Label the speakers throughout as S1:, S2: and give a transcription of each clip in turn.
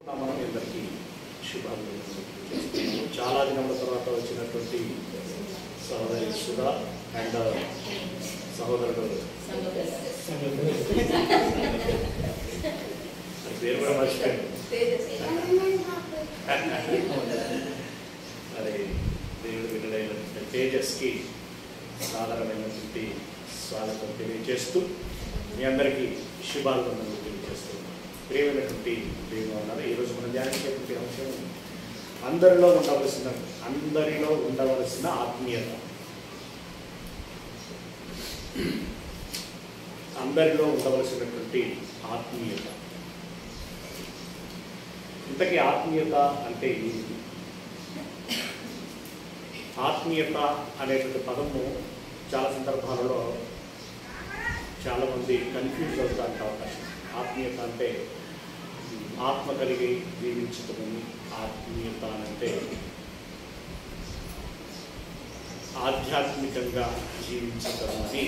S1: మనం అందరికీ శుభాలు చాలా దినముల తర్వాత వచ్చినటువంటి సహోదరి సుధా అండ్ సహోదరుడు ఆయన పేరు కూడా మర్చిపోయాను మరి దేవుడు విడుదలైనటువంటి తేజస్కి సాధారణమైనటువంటి స్వాగతం తెలియజేస్తూ మీ అందరికీ శుభాలను తెలియజేస్తున్నాను ప్రియమైనటువంటి దేవుడు ఉన్నారు ఈరోజు మనం ధ్యానించేటువంటి అంశం అందరిలో ఉండవలసిన అందరిలో ఉండవలసిన ఆత్మీయత అందరిలో ఉండవలసినటువంటి ఆత్మీయత ఇంతకీ ఆత్మీయత అంటే ఏంటి ఆత్మీయత అనేటువంటి పదము చాలా సందర్భాలలో చాలామంది కన్ఫ్యూజ్ అవుతానికి అవకాశం ఆత్మీయత అంటే ఆత్మ కలిగి జీవించటమని ఆత్మీయత అని అంటే ఆధ్యాత్మికంగా జీవించటం అని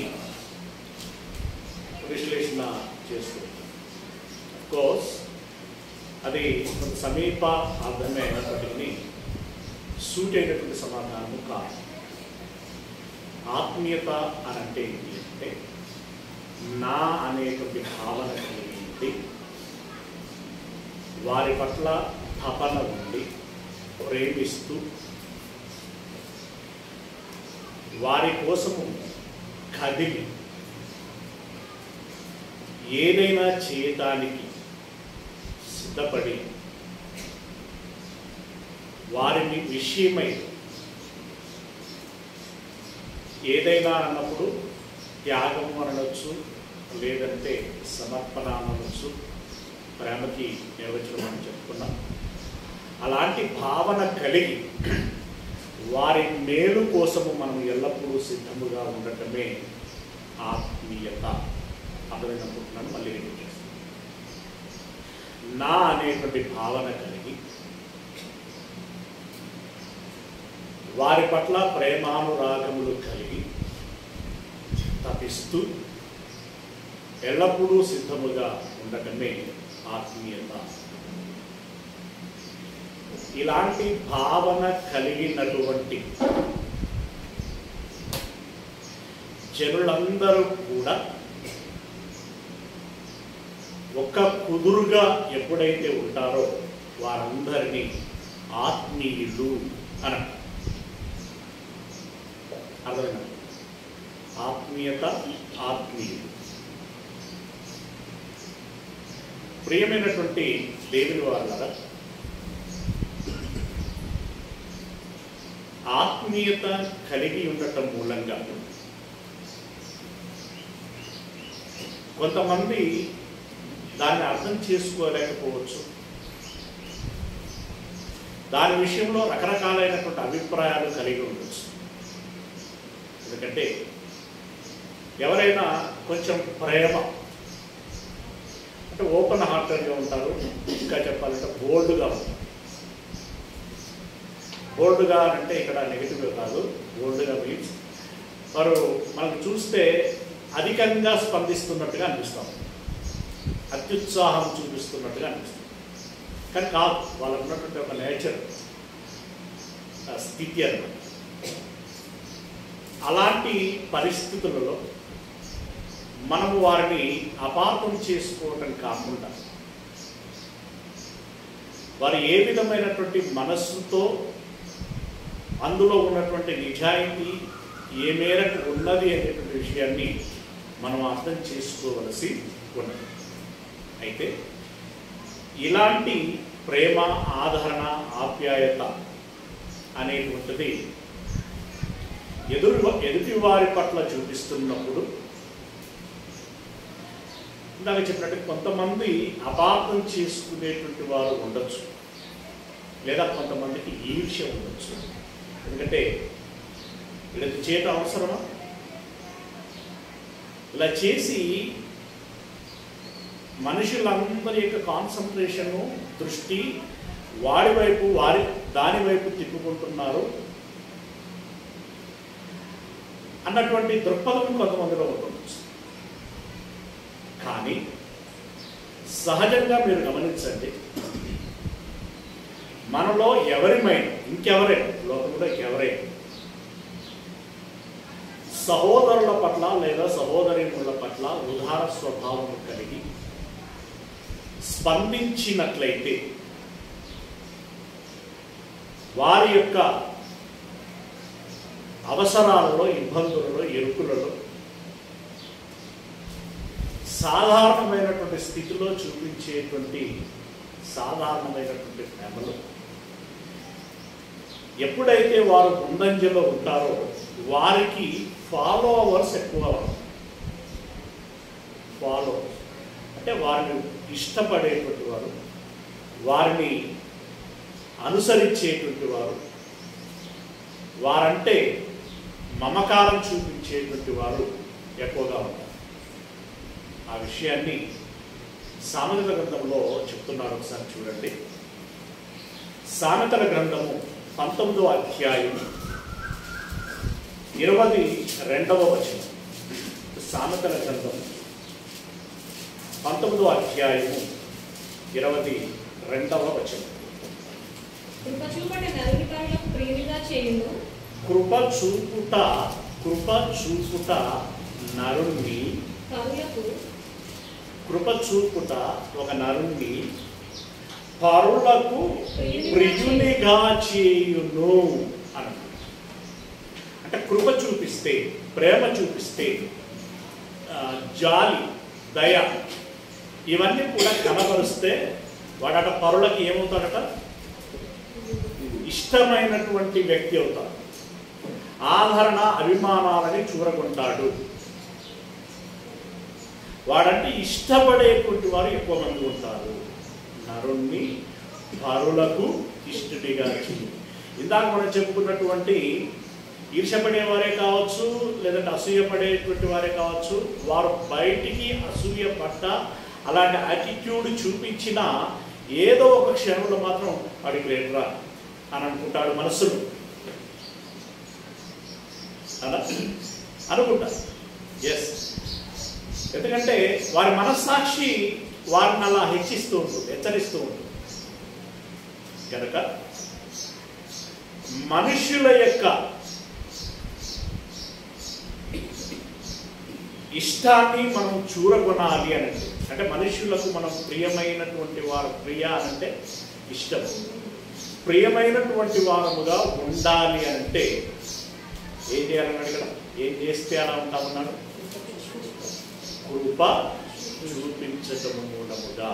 S1: విశ్లేషణ చేస్తుంది కోర్స్ అది కొంత సమీప అర్థమే అయినప్పటికీ సూట్ అయినటువంటి సమాధానము కాదు ఆత్మీయత అని అంటే ఏంటి అంటే నా అనేటువంటి భావన కలిగి ఉండి వారి పట్ల తపన ఉండి ప్రేమిస్తూ వారి కోసము కదిలి ఏదైనా చేయటానికి సిద్ధపడి వారిని విషయమై ఏదైనా అన్నప్పుడు త్యాగం అనవచ్చు లేదంటే సమర్పణ అనవచ్చు ప్రేమకి నిర్వచనం అని చెప్పుకున్నాం అలాంటి భావన కలిగి వారి మేలు కోసము మనం ఎల్లప్పుడూ సిద్ధముగా ఉండటమే ఆత్మీయత అర్థమైననుకుంటున్నాను మళ్ళీ రిపీట్ చేస్తాను నా అనేటువంటి భావన కలిగి వారి పట్ల ప్రేమానురాగములు కలిగి తపిస్తూ ఎల్లప్పుడూ సిద్ధముగా ఉండటమే ఆత్మీయత ఇలాంటి భావన కలిగినటువంటి జనులందరూ కూడా ఒక కుదురుగా ఎప్పుడైతే ఉంటారో వారందరినీ ఆత్మీయులు అని అర్థమైనా ఆత్మీయత ఆత్మీయులు ప్రియమైనటువంటి దేవుని వాళ్ళ ఆత్మీయత కలిగి ఉండటం మూలంగా కొంతమంది దాన్ని అర్థం చేసుకోలేకపోవచ్చు దాని విషయంలో రకరకాలైనటువంటి అభిప్రాయాలు కలిగి ఉండొచ్చు ఎందుకంటే ఎవరైనా కొంచెం ప్రేమ అంటే ఓపెన్ హార్టెడ్గా ఉంటారు ఇంకా చెప్పాలంటే బోల్డ్గా ఉంటారు బోల్డ్గా అంటే ఇక్కడ నెగిటివ్ కాదు బోల్డ్గా మీన్స్ వారు మనకు చూస్తే అధికంగా స్పందిస్తున్నట్టుగా అనిపిస్తాం అత్యుత్సాహం చూపిస్తున్నట్టుగా అనిపిస్తుంది కానీ కాదు వాళ్ళకు ఉన్నటువంటి ఒక నేచర్ స్థితి అన్నమాట అలాంటి పరిస్థితులలో మనము వారిని అపార్థం చేసుకోవటం కాకుండా వారు ఏ విధమైనటువంటి మనస్సుతో అందులో ఉన్నటువంటి నిజాయితీ ఏ మేరకు ఉన్నది అనేటువంటి విషయాన్ని మనం అర్థం చేసుకోవలసి ఉన్నది అయితే ఇలాంటి ప్రేమ ఆదరణ ఆప్యాయత అనేటువంటిది ఎదురు ఎదుటి వారి పట్ల చూపిస్తున్నప్పుడు ఇందాక చెప్పినట్టు కొంతమంది అపార్థం చేసుకునేటువంటి వారు ఉండొచ్చు లేదా కొంతమందికి ఈర్ష్య ఉండొచ్చు ఎందుకంటే వీళ్ళకి చేయటం అవసరమా ఇలా చేసి మనుషులందరి యొక్క కాన్సన్ట్రేషను దృష్టి వాడి వైపు వారి దాని వైపు తిప్పుకుంటున్నారు అన్నటువంటి దృక్పథం కొంతమందిలో ఉండవచ్చు కానీ సహజంగా మీరు గమనించండి మనలో ఎవరిమైనా ఇంకెవరైనా లోకంలో ఎవరైనా సహోదరుల పట్ల లేదా సహోదరిముల పట్ల ఉదార స్వభావం కలిగి స్పందించినట్లయితే వారి యొక్క అవసరాలలో ఇబ్బందులలో ఎరుకులలో సాధారణమైనటువంటి స్థితిలో చూపించేటువంటి సాధారణమైనటువంటి ప్రేమలు ఎప్పుడైతే వారు ముందంజలో ఉంటారో వారికి ఫాలోవర్స్ ఎక్కువ ఫాలో అంటే వారిని ఇష్టపడేటువంటి వారు వారిని అనుసరించేటువంటి వారు వారంటే మమకారం చూపించేటువంటి వారు ఎక్కువగా ఉంటారు ఆ విషయాన్ని సామెతల గ్రంథంలో చెప్తున్నారు ఒకసారి చూడండి సామెతల గ్రంథము పంతొమ్మిదో అధ్యాయం ఇరవై రెండవ వచనం సామెతల గ్రంథం పంతొమ్మిదో అధ్యాయము ఇరవై రెండవ వచనం
S2: కృప చూపటి నలుగుతారులకు ప్రియునిగా చేయును
S1: కృప చూపుట కృప చూపుట నరుణ్ణి
S2: పరులకు
S1: కృప చూపుట ఒక నరుణ్ణి పరులకు ప్రియునిగా చేయును అన్నమాట అంటే కృప చూపిస్తే ప్రేమ చూపిస్తే ఆ, జాలి దయ ఇవన్నీ కూడా కనబరుస్తే వాడట పరులకి ఏమవుతాడట ఇష్టమైనటువంటి వ్యక్తి అవుతాడు ఆదరణ అభిమానాలని చూరగొంటాడు వాడంటే ఇష్టపడేటువంటి వారు ఎక్కువ మంది ఉంటారు నరుణ్ణి పరులకు ఇష్టడిగా చేయి ఇందాక మనం చెప్పుకున్నటువంటి ఈర్షపడే వారే కావచ్చు లేదంటే అసూయపడేటువంటి వారే కావచ్చు వారు బయటికి అసూయ పడ్డ అలాంటి యాటిట్యూడ్ చూపించిన ఏదో ఒక క్షణంలో మాత్రం వాడికి లేదురా అని అనుకుంటాడు మనస్సులో అలా అనుకుంటారు ఎస్ ఎందుకంటే వారి మనస్సాక్షి వారిని అలా హెచ్చిస్తూ ఉంటుంది హెచ్చరిస్తూ ఉంటుంది కనుక మనుషుల యొక్క ఇష్టాన్ని మనం చూరగొనాలి అనంటే అంటే మనుషులకు మనం ప్రియమైనటువంటి వారు ప్రియ అనంటే ఇష్టం ప్రియమైనటువంటి వారముగా ఉండాలి అంటే ఏం చేయాలన్నాడు ఇక్కడ ఏం చేస్తే అలా ఉంటామన్నాడు కృప చూపించటము మూలముగా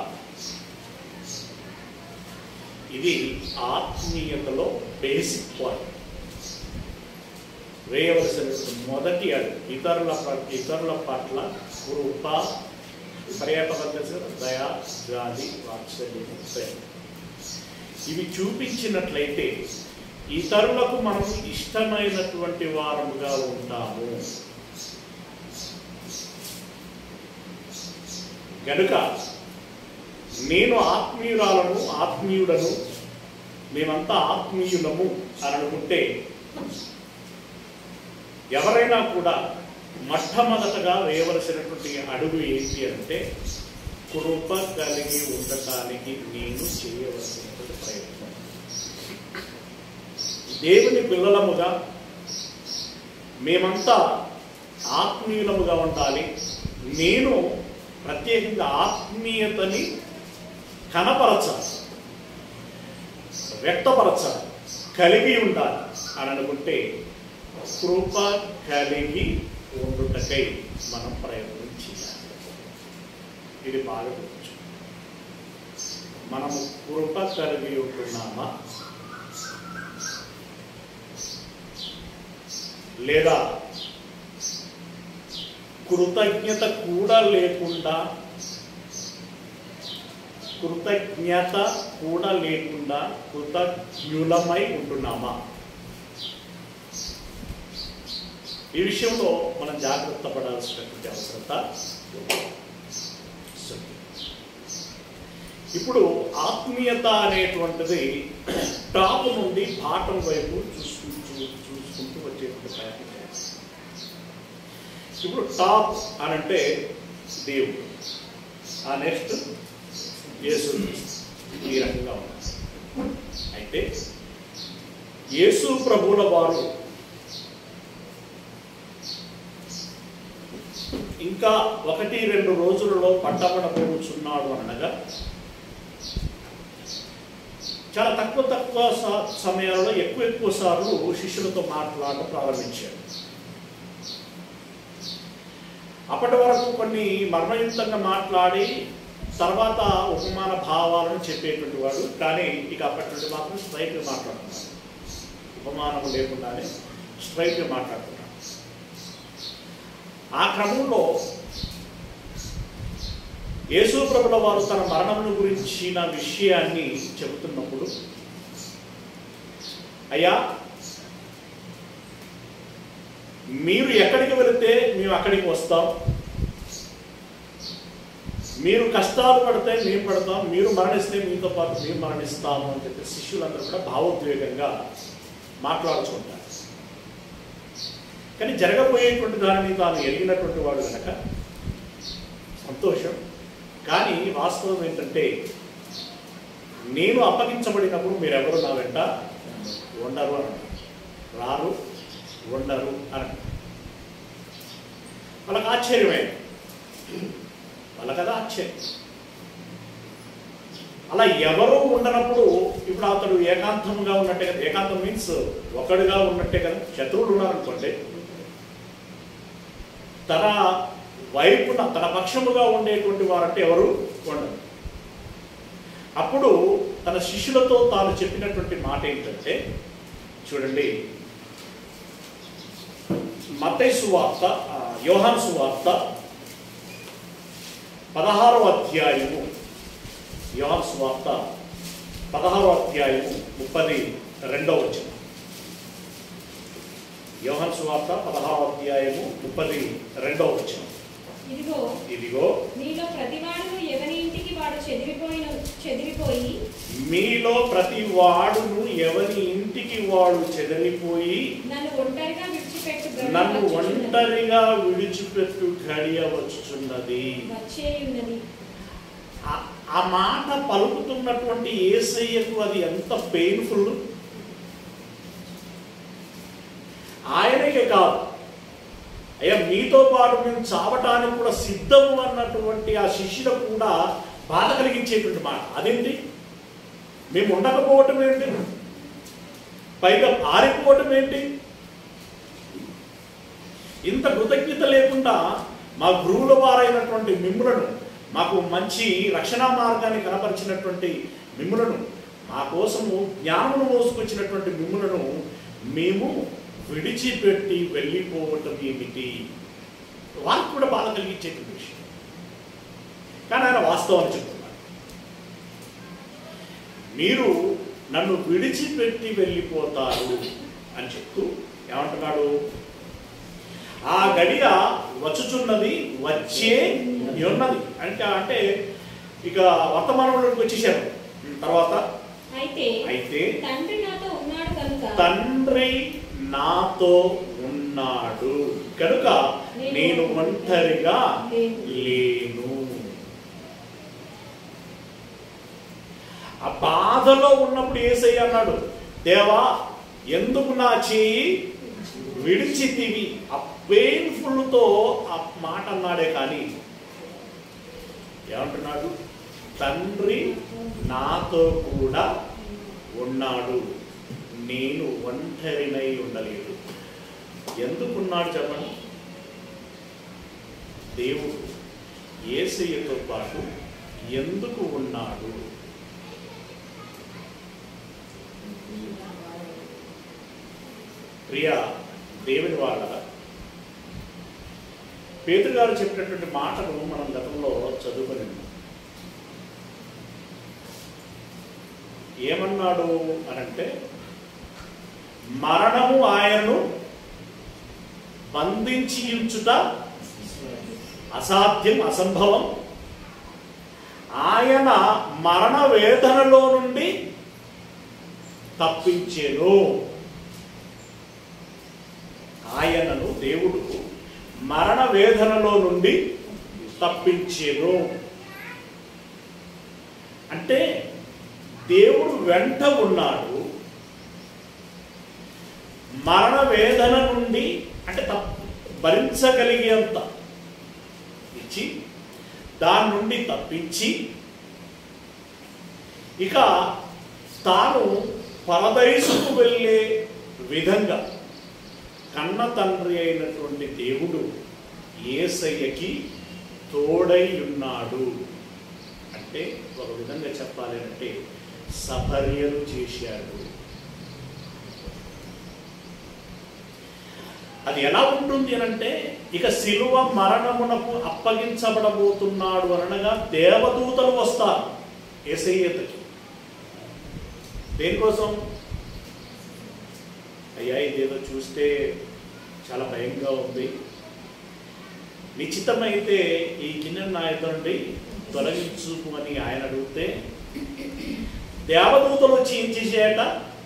S1: ఇది ఆత్మీయతలో బేసిక్ పాయింట్ వేయవలసిన మొదటి అడుగు ఇతరుల పట్ల ఇతరుల పట్ల కృప పర్యాపదం తెలుసు కదా? దయ జాలి వాత్సల్యం ప్రేమ ఇవి చూపించినట్లయితే ఇతరులకు మనం ఇష్టమైనటువంటి వారముగా ఉంటాము గనుక నేను ఆత్మీయురాలను ఆత్మీయుడను మేమంతా ఆత్మీయులము అని అనుకుంటే ఎవరైనా కూడా మొట్టమొదటగా వేయవలసినటువంటి అడుగు ఏంటి అంటే కృప కలిగి ఉండటానికి నేను చేయవలసినటువంటి ప్రయత్నం దేవుని పిల్లలముగా మేమంతా ఆత్మీయులముగా ఉండాలి నేను ప్రత్యేకంగా ఆత్మీయతని కనపరచాలి వ్యక్తపరచాలి కలిగి ఉండాలి అని అనుకుంటే కృప కలిగి ఉండుటకై మనం ప్రయత్నం చేయాలి ఇది బాగా గుర్తు మనము కృప కలిగి ఉంటున్నామా లేదా కృతజ్ఞత కూడా లేకుండా కృతజ్ఞత కూడా లేకుండా కృతజ్ఞులమై ఉంటున్నామా ఈ విషయంలో మనం జాగ్రత్త పడాల్సినటువంటి అవసరత ఉంది. ఇప్పుడు ఆత్మీయత అనేటువంటిది టాప్ నుండి బాటం వైపు చూసుకుంటూ చూ- చూసుకుంటూ వచ్చేటువంటి ప్రయత్నం చేస్తాం. ఇప్పుడు టాప్ అని అంటే దేవుడు ఆ నెక్స్ట్ యేసు ఈ రకంగా ఉంది అయితే యేసు ప్రభువుల వారు ఇంకా ఒకటి రెండు రోజులలో పట్టబడబోచున్నాడు అనగా చాలా తక్కువ తక్కువ స- సమయాలలో ఎక్కువ ఎక్కువ సార్లు శిష్యులతో మాట్లాడటం ప్రారంభించాడు అప్పటి వరకు కొన్ని మర్మయుక్తంగా మాట్లాడి తర్వాత ఉపమాన భావాలను చెప్పేటువంటి వాడు కానీ ఇక అప్పటి నుండి మాత్రం స్ట్రైట్గా మాట్లాడుతున్నాడు ఉపమానం లేకుండానే స్ట్రైట్గా మాట్లాడుతున్నాడు ఆ క్రమంలో యేసు ప్రభుల వారు తన మరణమును గురించిన విషయాన్ని చెబుతున్నప్పుడు అయ్యా మీరు ఎక్కడికి వెళితే మేము అక్కడికి వస్తాం మీరు కష్టాలు పడితే మేము పడతాం మీరు మరణిస్తే మీతో పాటు మేము మరణిస్తాము అని చెప్పి శిష్యులందరూ కూడా భావోద్వేగంగా మాట్లాడుచుకుంటారు కానీ జరగబోయేటువంటి దానిని తాను ఎరిగినటువంటి వాడు కనుక సంతోషం కానీ వాస్తవం ఏంటంటే నేను అప్పగించబడినప్పుడు మీరెవరు నా వెంట ఉండరు అని అన్నారు. రారు ఉండరు అని అన్నారు. వాళ్ళకి ఆశ్చర్యమే వాళ్ళ కదా ఆశ్చర్యం అలా ఎవరు ఉండనప్పుడు ఇప్పుడు అతడు ఏకాంతంగా ఉన్నట్టే కదా ఏకాంతం మీన్స్ ఒకడుగా ఉన్నట్టే కదా శత్రువులు ఉన్నారనుకోండి తన వైపున తన పక్షముగా ఉండేటువంటి వారంటే ఎవరు ఉండరు అప్పుడు తన శిష్యులతో తాను చెప్పినటువంటి మాట ఏంటంటే చూడండి మత్తయి సువార్త ఆ, యోహాను సువార్త పదహారవ అధ్యాయము యోహాను సువార్త పదహారవ అధ్యాయము ముప్పది రెండవ వచనం యోహాను సువార్త పదహారవ అధ్యాయము ముప్పది రెండవ వచనం
S2: ఇదిగో
S1: ఇదిగో
S2: నీలో ప్రతివాడును ఎవరి ఇంటికి వాడు చెదిరిపోయిన చెదిరిపోయి
S1: మీలో ప్రతి వాడును ఎవరి ఇంటికి వాడు చెదరిపోయి
S2: నన్ను ఒంటరిగా విడిచిపెట్టు గడియ
S1: నన్ను
S2: వచ్చుచున్నది.
S1: ఒంటరిగా విడిచిపెట్టు గడియ వచ్చుచున్నది
S2: వచ్చేయున్నది
S1: ఆ- ఆ మాట పలుకుతున్నటువంటి ఏసయ్యకు అది ఎంత పెయిన్ఫుల్ ఆయనకే కాదు అయ్యా మీతో పాటు మేము చావటానికి కూడా సిద్ధము అన్నటువంటి ఆ శిష్యులకు కూడా బాధ కలిగించేటువంటి మాట అదేంటి మేము ఉండకపోవటం ఏంటి పైగా పారిపోవటం ఏంటి ఇంత కృతజ్ఞత లేకుండా మా గురువుల వారైనటువంటి మిమ్ములను మాకు మంచి రక్షణ మార్గాన్ని కనపరిచినటువంటి మిమ్ములను మా కోసము జ్ఞానమును మోసుకొచ్చినటువంటి మిమ్ములను మేము విడిచిపెట్టి వెళ్ళిపోవటం ఏమిటి వారికి కూడా బాధ కలిగించేటువంటి విషయం కానీ ఆయన వాస్తవాన్ని చెప్తున్నారు మీరు నన్ను విడిచిపెట్టి వెళ్ళిపోతారు అని చెప్తూ ఏమంటున్నాడు ఆ గడియ వచ్చుచున్నది వచ్చే ఉన్నది అంటే అంటే ఇక వర్తమానంలోకి వచ్చేసారు తర్వాత
S2: అయితే
S1: అయితే
S2: తండ్రి నాతో ఉన్నాడు కనుక
S1: తండ్రి నాతో ఉన్నాడు కనుక నేను ఒంటరిగా లేను ఆ బాధలో ఉన్నప్పుడు ఏసయ్య అన్నాడు దేవా ఎందుకు నా చేయి విడిచితివి ఆ పెయిన్ఫుల్తో ఆ మాట అన్నాడే కానీ ఏమంటున్నాడు తండ్రి నాతో కూడా ఉన్నాడు నేను ఒంటరినై ఉండలేదు ఎందుకున్నాడు చెప్పండి దేవుడు ఏసయ్యతో పాటు ఎందుకు ఉన్నాడు ప్రియా దేవుని వాళ్ళ పేతురు గారు చెప్పినటువంటి మాటలు మనం గతంలో చదువుకొని ఉన్నాం. ఏమన్నాడు అనంటే మరణము ఆయనను బంధించి ఉంచుట అసాధ్యం అసంభవం ఆయన మరణ వేదనలో నుండి తప్పించేను ఆయనను దేవుడు మరణ వేదనలో నుండి తప్పించేను అంటే దేవుడు వెంట ఉన్నాడు మరణ వేదన నుండి అంటే తప్ప భరించగలిగేంత ఇచ్చి దాని నుండి తప్పించి ఇక తాను పరదైసుకు వెళ్ళే విధంగా కన్న తండ్రి అయినటువంటి దేవుడు ఏసయ్యకి తోడై ఉన్నాడు అంటే ఒక విధంగా చెప్పాలి అంటే సపర్యలు చేశాడు అది ఎలా ఉంటుంది అనంటే ఇక శిలువ మరణమునకు అప్పగించబడబోతున్నాడు అనగా దేవదూతలు వస్తారు ఏసయ్యతకి దేనికోసం అయ్యా ఇదేదో చూస్తే చాలా భయంగా ఉంది నిశ్చితమైతే ఈ గిన్నె నాయకుడి తొలగించుకు అని ఆయన అడిగితే దేవదూతలు వచ్చి ఏం చేసేయట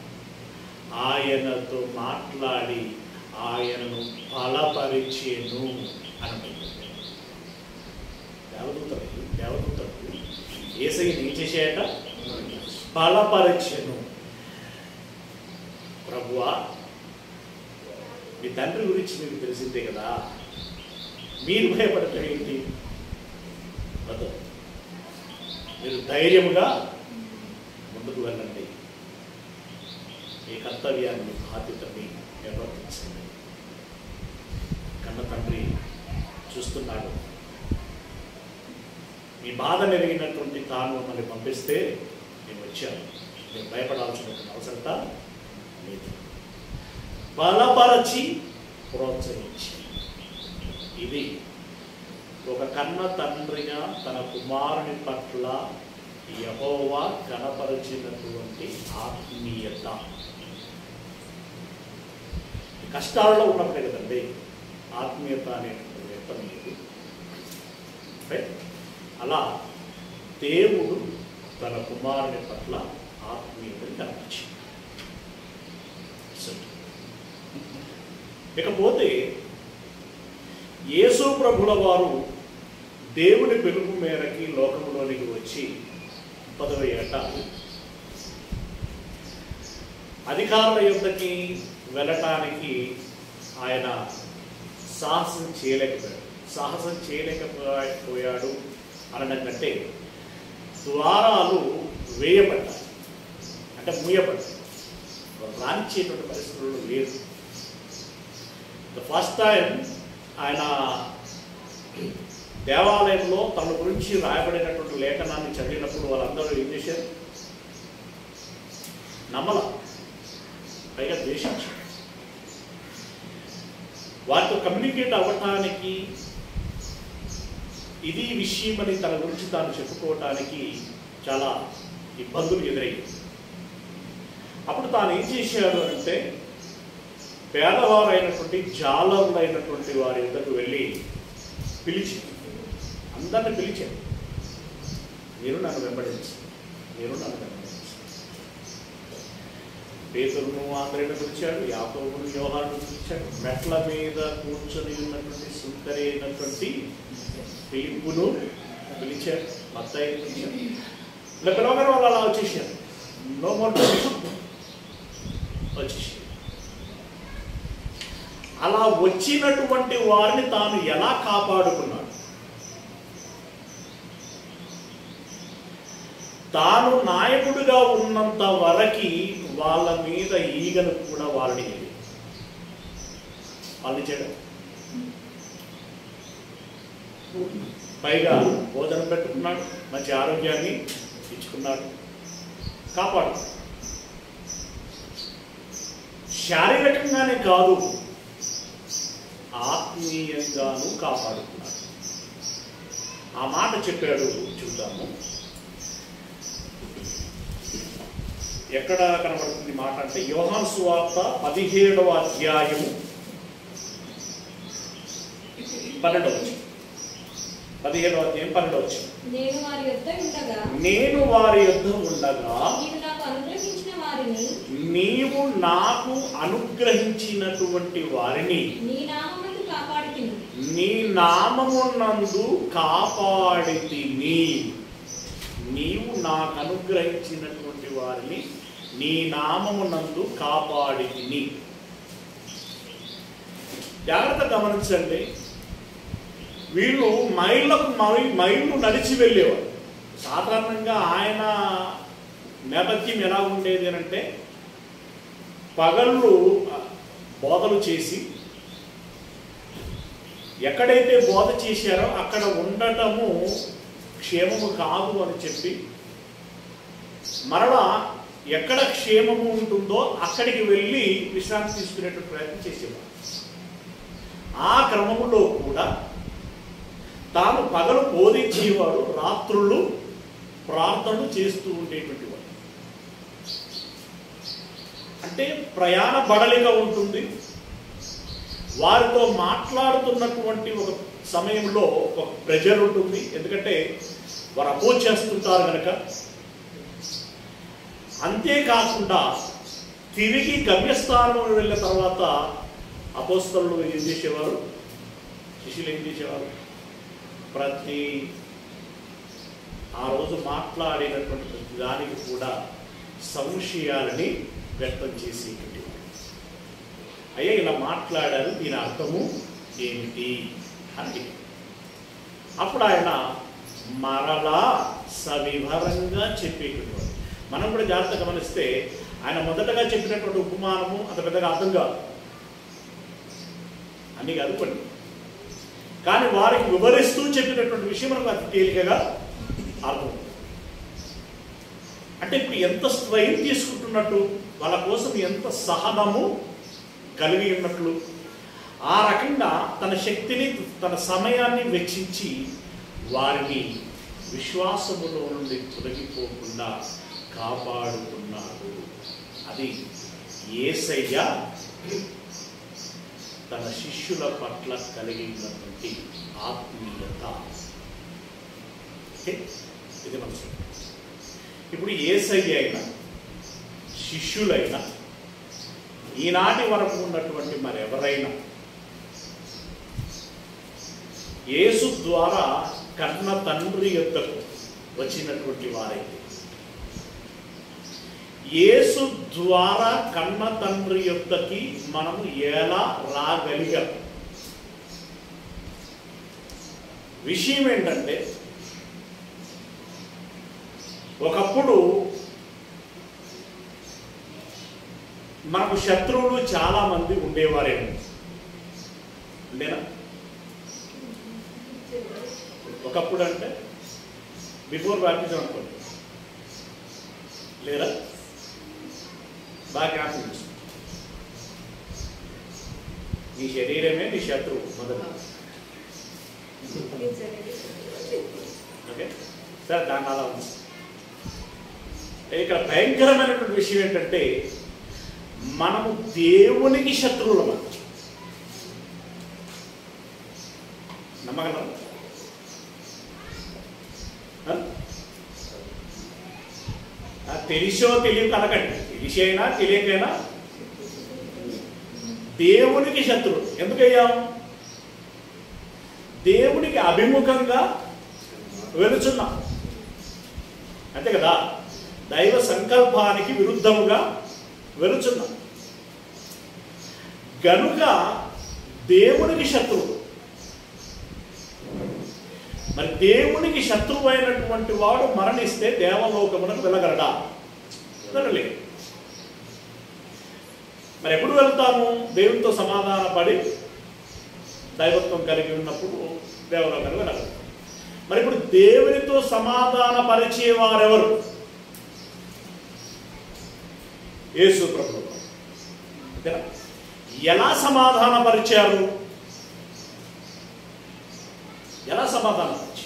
S1: ఆయనతో మాట్లాడి ఆయనను బలపరిచేను అని దేవదూతలు దేవదూతలు ఏసయ్యని ఏం చేసేయట బలపరిచెను ప్రభువా మీ తండ్రి గురించి మీకు తెలిసిందే కదా మీరు భయపడటం ఏంటి వద్దు. మీరు ధైర్యముగా ముందుకు వెళ్ళండి మీ కర్తవ్యాన్ని బాధ్యతని నిర్వర్తించండి కన్న తండ్రి చూస్తున్నాడు మీ బాధ మెరిగినటువంటి తాను మమ్మల్ని పంపిస్తే నేను వచ్చాను నేను భయపడాల్సినటువంటి అవసరత లేదు బలపరచి ప్రోత్సహించి ఇది ఒక కన్న తండ్రిగా తన కుమారుని పట్ల యహోవా కనపరిచినటువంటి ఆత్మీయత కష్టాల్లో ఉన్నప్పుడే కదండి ఆత్మీయత అనేటువంటి వ్యక్తమయ్యేది రైట్? అలా దేవుడు తన కుమారుని పట్ల ఆత్మీయతని కనిపించింది సరే. ఇకపోతే యేసు ప్రభుల వారు దేవుని పిలుపు మేరకి లోకములోనికి వచ్చి పదవి ఏట అధికారుల యుద్ధకి వెళ్ళటానికి ఆయన సాహసం చేయలేకపోయాడు సాహసం చేయలేకపోయాడు అనడం కంటే ద్వారాలు వేయబడ్డాయి అంటే మూయబడ్డాయి రానిచ్చేటువంటి పరిస్థితులు లేదు ద ఫస్ట్ టైం ఆయన దేవాలయంలో తన గురించి రాయబడినటువంటి లేఖనాన్ని చదివినప్పుడు వాళ్ళందరూ ఏం చేశారు నమ్మల పైగా ద్వేషించారు వారితో కమ్యూనికేట్ అవ్వటానికి ఇది విషయమని తన గురించి తాను చెప్పుకోవటానికి చాలా ఇబ్బందులు ఎదురయ్యాయి అప్పుడు తాను ఏం చేశాడు అంటే పేదవారు అయినటువంటి జాలరులు అయినటువంటి వారి యొద్దకు వెళ్ళి పిలిచి అందరిని పిలిచాడు మీరు నన్ను వెంబడించి మీరు నన్ను వెంబడించి పేతురును ఆంధ్రేయుడు పిలిచాడు యాకోబును యోహాను పిలిచాడు మెట్ల మీద కూర్చొని ఉన్నటువంటి సుందరి అయినటువంటి పిలుపును పిలిచాడు మత్తాయిని పిలిచాడు ఇలా పిలవగానే వాళ్ళు అలా వచ్చేసారు నో మోర్ వచ్చేసారు అలా వచ్చినటువంటి వారిని తాను ఎలా కాపాడుకున్నాడు తాను నాయకుడిగా ఉన్నంత వరకి వాళ్ళ మీద ఈగను కూడా వాళ్ళని ఏది వాళ్ళని చేయడం పైగా భోజనం పెట్టుకున్నాడు మంచి ఆరోగ్యాన్ని ఇచ్చుకున్నాడు కాపాడు శారీరకంగానే కాదు ఆత్మీయంగాను కాపాడుకున్నాడు ఆ మాట చెప్పాడు చూద్దాము ఎక్కడ కనబడుతుంది మాట అంటే యోహాన్ సువార్త పదిహేడవ అధ్యాయము పన్నెండవ వచ్చి పదిహేడవ అధ్యాయం పన్నెండవ వచ్చి
S2: నేను వారి యొద్ద ఉండగా
S1: నేను వారి యుద్ధ ఉండగా
S2: నీవు నాకు అనుగ్రహించిన వారిని
S1: నీవు నాకు అనుగ్రహించినటువంటి వారిని
S2: నీ నామమును కాపాడుతుంది
S1: నీ నామమునందు కాపాడితిని నీవు నాకు అనుగ్రహించినటువంటి వారిని నీ నామమునందు కాపాడి జాగ్రత్త గమనించండి వీళ్ళు మైళ్ళకు మై మైళ్ళు నడిచి వెళ్ళేవారు సాధారణంగా ఆయన నేపథ్యం ఎలా ఉండేది అని అంటే పగళ్ళు బోధలు చేసి ఎక్కడైతే బోధ చేశారో అక్కడ ఉండటము క్షేమము కాదు అని చెప్పి మరలా ఎక్కడ క్షేమము ఉంటుందో అక్కడికి వెళ్ళి విశ్రాంతి తీసుకునేటువంటి ప్రయత్నం చేసేవారు ఆ క్రమములో కూడా తాను పగలు బోధించేవాడు రాత్రులు ప్రార్థనలు చేస్తూ ఉండేటువంటి వాడు అంటే ప్రయాణ బడలిక ఉంటుంది వారితో మాట్లాడుతున్నటువంటి ఒక సమయంలో ఒక ప్రెజర్ ఉంటుంది ఎందుకంటే వారు అపోజ్ చేస్తుంటారు కనుక అంతేకాకుండా తిరిగి గమ్యస్థానం వెళ్ళిన తర్వాత అపోస్తలు ఏం చేసేవారు శిష్యులు ఏం చేసేవారు ప్రతి ఆ రోజు మాట్లాడినటువంటి ప్రతి దానికి కూడా సంశయాలని వ్యక్తం చేసేటువంటి వారు. అయ్యా ఇలా మాట్లాడారు దీని అర్థము ఏమిటి అని అప్పుడు ఆయన మరలా సవివరంగా చెప్పేటువంటి వాడు. మనం కూడా జాగ్రత్త గమనిస్తే ఆయన మొదటగా చెప్పినటువంటి ఉపమానము అంత పెద్దగా అర్థం కాదు అన్ని కాదు కొన్ని కానీ వారికి వివరిస్తూ చెప్పినటువంటి విషయం మనకు అతి తేలికగా అర్థం అంటే ఇప్పుడు ఎంత స్ట్రైన్ తీసుకుంటున్నట్టు వాళ్ళ కోసం ఎంత సహనము కలిగి ఉన్నట్లు ఆ రకంగా తన శక్తిని తన సమయాన్ని వెచ్చించి వారిని విశ్వాసములో నుండి తొలగిపోకుండా కాపాడుతున్నాడు అది ఏసయ్య తన శిష్యుల పట్ల కలిగి ఉన్నటువంటి ఆత్మీయత ఓకే? ఇది మనసు ఇప్పుడు ఏసయ్య అయినా శిష్యులైనా ఈనాటి వరకు ఉన్నటువంటి మరెవరైనా యేసు ద్వారా కన్న తండ్రి యొద్దకు వచ్చినటువంటి వారైతే యేసు ద్వారా కన్న తండ్రి యొద్దకి మనము ఎలా రాగలిగాం విషయం ఏంటంటే ఒకప్పుడు మనకు శత్రువులు చాలా మంది ఉండేవారేమో ఉండేనా ఒకప్పుడు అంటే బిఫోర్ బ్యాప్టిజం అనుకోండి లేదా బాగా జ్ఞాపకం చేసుకో. నీ శరీరమే నీ శత్రువు మొదట ఓకే సరే దాన్ని అలా ఉంది ఇక్కడ భయంకరమైనటువంటి విషయం ఏంటంటే మనము దేవునికి శత్రువులమా నమ్మగలరా ఆ? ఆ, తెలిసో తెలియక అనకండి తెలిసి అయినా తెలియకైనా దేవునికి శత్రువు ఎందుకయ్యాం దేవునికి అభిముఖంగా వెలుచున్నాం అంతే కదా దైవ సంకల్పానికి విరుద్ధముగా వెలుచున్నాం గనుక దేవునికి శత్రువు మరి దేవునికి శత్రువు అయినటువంటి వాడు మరణిస్తే దేవలోకమునకు వెళ్ళగలడా వెళ్ళలేడు మరి ఎప్పుడు వెళ్తాము దేవునితో సమాధాన పడి దైవత్వం కలిగి ఉన్నప్పుడు దేవలోకానికి వెళ్ళగలం మరి ఇప్పుడు దేవునితో సమాధాన పరిచేవారెవరు యేసు ప్రభు అంతేనా? ఎలా సమాధాన పరిచారు ఎలా సమాధానం పరిచారు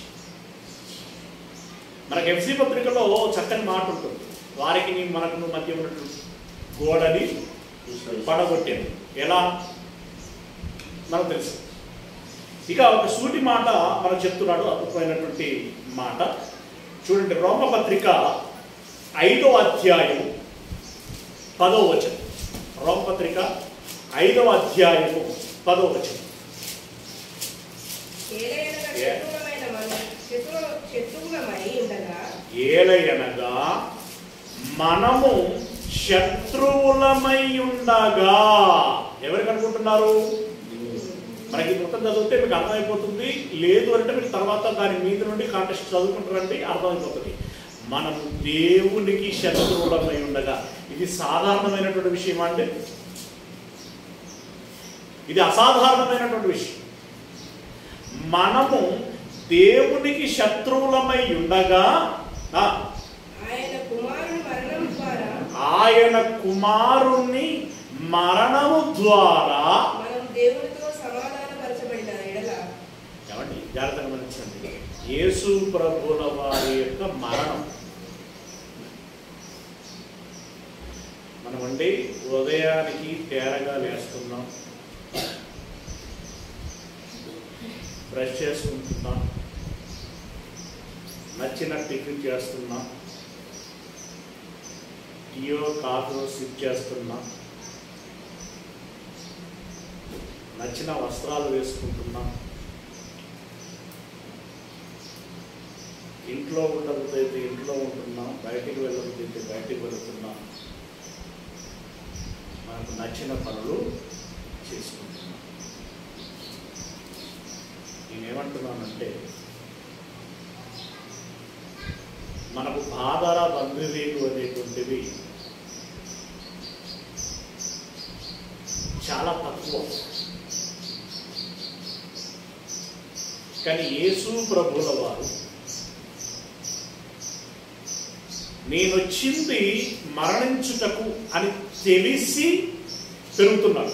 S1: మనకి ఎఫ్సి పత్రికలో చక్కని మాట ఉంటుంది వారికి నీ మనకు మధ్య ఉన్నటువంటి గోడని పడగొట్టాను ఎలా మనకు తెలుసు ఇక ఒక సూటి మాట మనం చెప్తున్నాడు అద్భుతమైనటువంటి మాట చూడండి రోమపత్రిక ఐదో అధ్యాయం పదో వచనం రోమపత్రిక ఐదవ అధ్యాయము పదో వచనం
S3: ఏలయనగా శత్రువులమైన మన శత్రు శత్రువులమై ఉండగా
S1: ఏలయనగా మనము శత్రువులమై ఉండగా ఎవరికి అనుకుంటున్నారు మనకి మొత్తం చదివితే మీకు అర్థమైపోతుంది లేదు అంటే మీరు తర్వాత దాని మీద నుండి కాంటెస్ట్ చదువుకుంటారండి అర్థమైపోతుంది మనం దేవునికి శత్రువులమై ఉండగా ఇది సాధారణమైనటువంటి విషయం అండి ఇది అసాధారణమైనటువంటి విషయం మనము దేవునికి శత్రువులమై ఉండగా ఆ,
S3: ఆయన కుమారుని మరణం ద్వారా
S1: ఆయన కుమారుణ్ణి మరణము ద్వారా
S3: మనం దేవునితో సమాధానపరచబడిన ఎడల
S1: ఏమండి జాగ్రత్తగా గమనించండి యేసు ప్రభుల వారి యొక్క మరణం మనమండి ఉదయానికి తేరగా లేస్తున్నాం బ్రష్ చేసుకుంటున్నాం నచ్చిన టిఫిన్ చేస్తున్నాం టీయో కాఫీ సిప్ చేస్తున్నాం నచ్చిన వస్త్రాలు వేసుకుంటున్నాం ఇంట్లో ఉండకపోతే ఇంట్లో ఉంటున్నాం బయటికి వెళ్ళకపోతే బయటికి వెళ్తున్నాం మనకు నచ్చిన పనులు చేసుకుంటున్నాం నేనేమంటున్నానంటే మనకు ఆధార బంధువీలు అనేటువంటివి చాలా తక్కువ కానీ యేసు ప్రభుల వారు నేనొచ్చింది మరణించుటకు అని తెలిసి పెరుగుతున్నాడు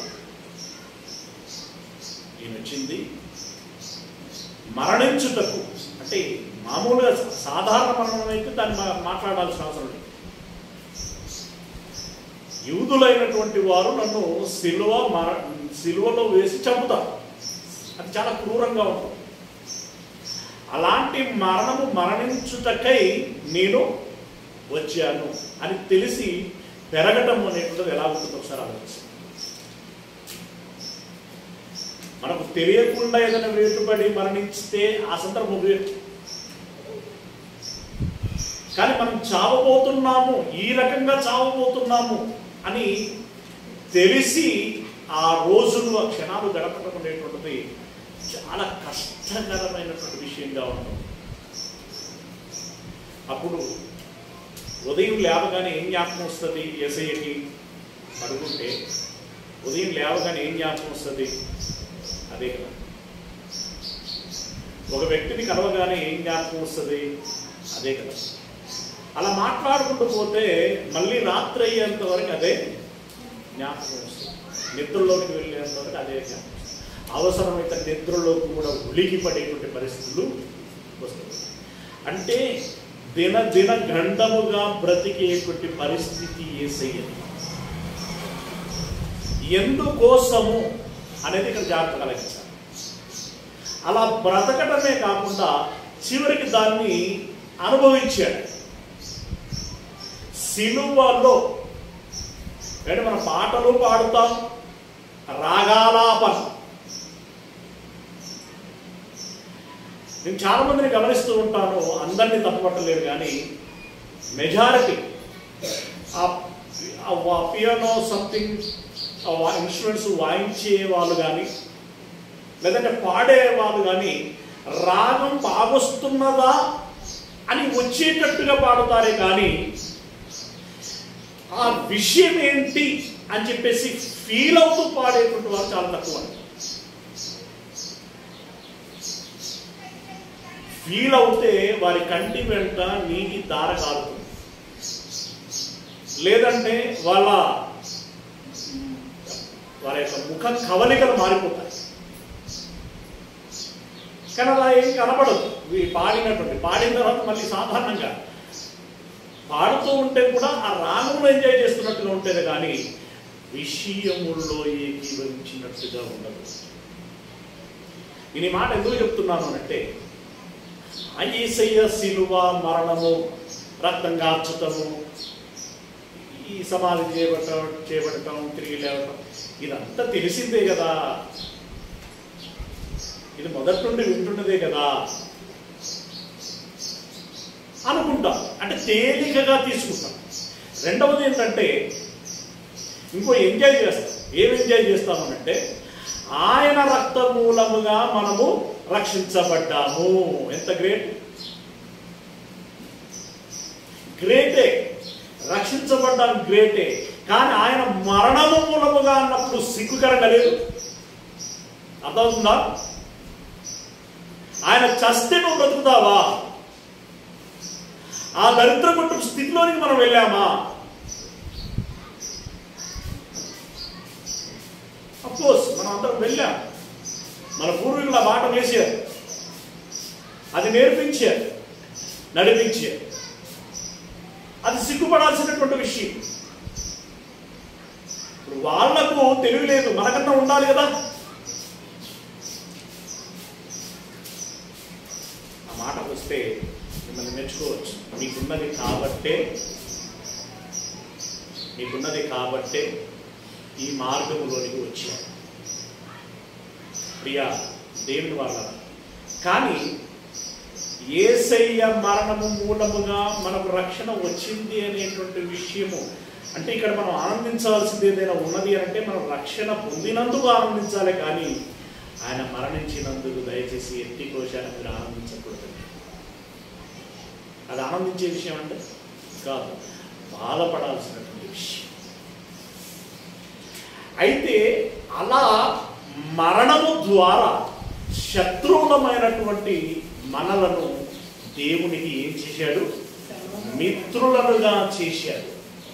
S1: నేనొచ్చింది మరణించుటకు అంటే మామూలుగా సాధారణ మరణం అయితే దాన్ని మా- మాట్లాడాల్సిన అవసరం లేదు యూదులైనటువంటి వారు నన్ను సిలువ మర సిలువలో వేసి చంపుతారు అది చాలా క్రూరంగా ఉంటుంది అలాంటి మరణము మరణించుటకై నేను వచ్చాను అని తెలిసి పెరగటం అనేటువంటిది ఎలా ఉంటుందో ఒకసారి ఆలోచిస్తాం మనకు తెలియకుండా ఏదైనా వేటుపడి మరణిస్తే ఆ సందర్భం వేరు కానీ మనం చావబోతున్నాము ఈ రకంగా చావబోతున్నాము అని తెలిసి ఆ రోజులు ఆ క్షణాలు గడపడం అనేటువంటిది చాలా కష్టకరమైనటువంటి విషయంగా ఉంటుంది అప్పుడు ఉదయం లేవగానే ఏం జ్ఞాపకం వస్తుంది ఎస్ఐకి పడుకుంటే ఉదయం లేవగానే ఏం జ్ఞాపకం వస్తుంది అదే కదా ఒక వ్యక్తిని కలవగానే ఏం జ్ఞాపకం వస్తుంది అదే కదా అలా మాట్లాడుకుంటూ పోతే మళ్ళీ రాత్రి అయ్యేంత వరకు అదే జ్ఞాపకం వస్తుంది నిద్రలోకి వెళ్ళేంత వరకు అదే జ్ఞాపకం వస్తుంది. అవసరమైతే నిద్రలోకి కూడా ఉలికి పడేటువంటి పరిస్థితులు వస్తాయి అంటే దిన దిన గండముగా బ్రతికేటువంటి పరిస్థితి ఏసయ్యది ఎందుకోసము అనేది ఇక్కడ జాగ్రత్త కలిగించాలి అలా బ్రతకటమే కాకుండా చివరికి దాన్ని అనుభవించాడు సిలువలో అంటే మన పాటలు పాడుతాం రాగాలాపన నేను చాలా మందిని గమనిస్తూ ఉంటాను అందరినీ తప్పుపట్టలేదు కానీ మెజారిటీ ఆ పియానో సంథింగ్ ఇన్స్ట్రుమెంట్స్ వాయించే వాళ్ళు కానీ లేదంటే పాడే వాళ్ళు కానీ రాగం బాగొస్తున్నదా అని వచ్చేటట్టుగా పాడుతారే కానీ ఆ విషయం ఏంటి అని చెప్పేసి ఫీల్ అవుతూ పాడేటువంటి వారు చాలా తక్కువ ఫీల్ అవుతే వారి కంటి వెంట నీటి దార కారుతుంది లేదంటే వాళ్ళ వారి యొక్క ముఖ కవలికలు మారిపోతాయి కానీ అలా ఏం కనబడదు ఇవి పాడినటువంటి పాడిన తర్వాత మళ్ళీ సాధారణంగా పాడుతూ ఉంటే కూడా ఆ రాగంలో ఎంజాయ్ చేస్తున్నట్టుగా ఉంటుంది కానీ విషయముల్లో ఏకీభవించినట్టుగా ఉండదు నేను ఈ మాట ఎందుకు చెప్తున్నాను అంటే అయ్యేసయ్య శిలువ మరణము రక్తం కార్చటము ఈ సమాధి చేయబడటం చేపట్టడం తిరిగి లేవటం ఇదంతా తెలిసిందే కదా ఇది మొదటి నుండి వింటున్నదే కదా అనుకుంటాం అంటే తేలికగా తీసుకుంటాం రెండవది ఏంటంటే ఇంకో ఎంజాయ్ చేస్తాం ఏం ఎంజాయ్ చేస్తామనంటే ఆయన రక్త మూలముగా మనము రక్షించబడ్డాము ఎంత గ్రేట్ గ్రేటే రక్షించబడ్డాం గ్రేటే కానీ ఆయన మరణము మూలముగా అన్నప్పుడు సిగ్గుకరంగా లేదు అర్థమవుతుందా ఆయన చస్తే నువ్వు బ్రతుకుతావా ఆ దరిద్ర కుటుంబ స్థితిలోనికి మనం వెళ్ళామా అఫ్కోర్స్ మనం అందరం వెళ్ళాం మన పూర్వీకులు ఆ మాట వేసారు అది నేర్పించారు నడిపించారు అది సిగ్గుపడాల్సినటువంటి విషయం ఇప్పుడు వాళ్లకు తెలివి లేదు మనకన్నా ఉండాలి కదా ఆ మాటకు వస్తే మిమ్మల్ని మెచ్చుకోవచ్చు మీకున్నది కాబట్టే మీకున్నది కాబట్టే ఈ మార్గంలోనికి వచ్చారు ప్రియా దేవుని వాళ్ళ కానీ ఏసయ్య మరణము మూలముగా మనకు రక్షణ వచ్చింది అనేటువంటి విషయము అంటే ఇక్కడ మనం ఆనందించాల్సింది ఏదైనా ఉన్నది అంటే మనం రక్షణ పొందినందుకు ఆనందించాలి కానీ ఆయన మరణించినందుకు దయచేసి ఎట్టి కోశాన్ని మీరు ఆనందించకూడదు అది ఆనందించే విషయం అంటే కాదు బాధపడాల్సినటువంటి విషయం అయితే అలా మరణము ద్వారా శత్రువులమైనటువంటి మనలను దేవునికి ఏం చేశాడు మిత్రులనుగా చేశాడు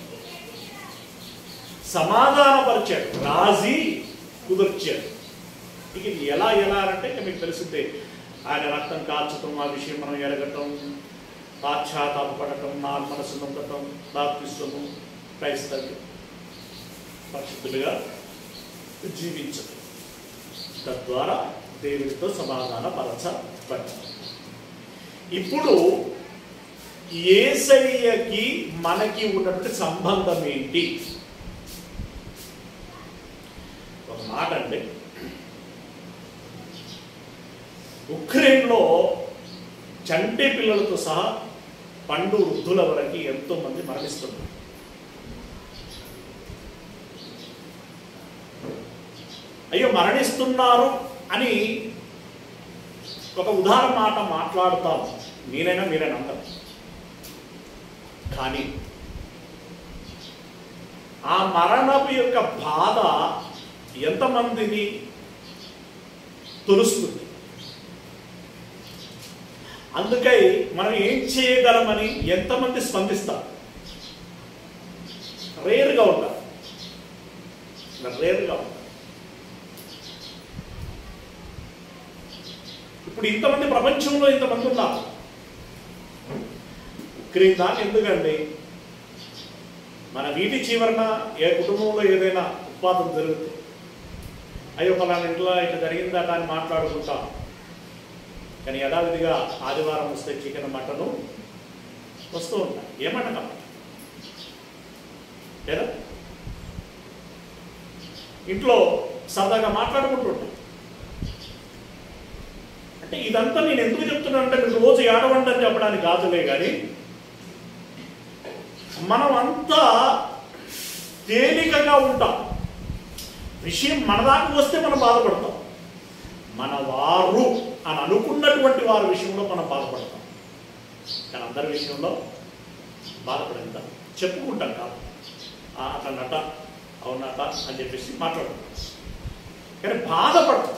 S1: సమాధానపరిచాడు రాజీ కుదుర్చాడు ఇక ఇది ఎలా ఎలా అంటే ఇక మీకు తెలిసిందే ఆయన రక్తం కాల్చటం ఆ విషయం మనం ఎరగటం పాశ్చాత్తాపడటం నా మనసు నొక్కటం బాప్తిస్తము క్రైస్తవ్యం పరిశుద్ధులుగా జీవించడం తద్వారా దేవుడితో సమాధాన పరచబడ్డాం ఇప్పుడు ఏసయ్యకి మనకి ఉన్నటువంటి సంబంధం ఏంటి ఒక మాట అండి ఉక్రెయిన్లో చంటి పిల్లలతో సహా పండు వృద్ధుల వరకు ఎంతో మంది మరణిస్తున్నారు అయ్యో మరణిస్తున్నారు అని ఒక ఉదాహరణ మాట మాట్లాడుతాం నేనైనా మీరైనా అంటాం కానీ ఆ మరణపు యొక్క బాధ ఎంతమందిని తొలుస్తుంది అందుకై మనం ఏం చేయగలమని ఎంతమంది స్పందిస్తాం రేరుగా ఉంటారు రేరుగా ఉంటారు ఇప్పుడు ఇంతమంది ప్రపంచంలో ఇంతమంది ఉన్నారు క్రీమ్ దాకా ఎందుకండి మన వీటి చివరన ఏ కుటుంబంలో ఏదైనా ఉత్పాదన జరుగుతుంది అయ్యో ఫలానా ఇంట్లో ఇట్లా జరిగిందా అని మాట్లాడుకుంటాం కానీ యథావిధిగా ఆదివారం వస్తే చికెన్ మటను వస్తూ ఉంటాయి ఏమంటాం లేదా ఇంట్లో సరదాగా మాట్లాడుకుంటుంటాం అంటే ఇదంతా నేను ఎందుకు చెప్తున్నాను అంటే మీరు రోజు ఏడవండి అని చెప్పడానికి కాదులే కానీ మనం అంతా తేలికగా ఉంటాం విషయం మన దాకా వస్తే మనం బాధపడతాం మన వారు అని అనుకున్నటువంటి వారి విషయంలో మనం బాధపడతాం కానీ అందరి విషయంలో బాధపడిందా చెప్పుకుంటాం కాదు "ఆ, అట్లన్నట అవునట అని చెప్పేసి మాట్లాడుకుంటాం కానీ బాధపడతాం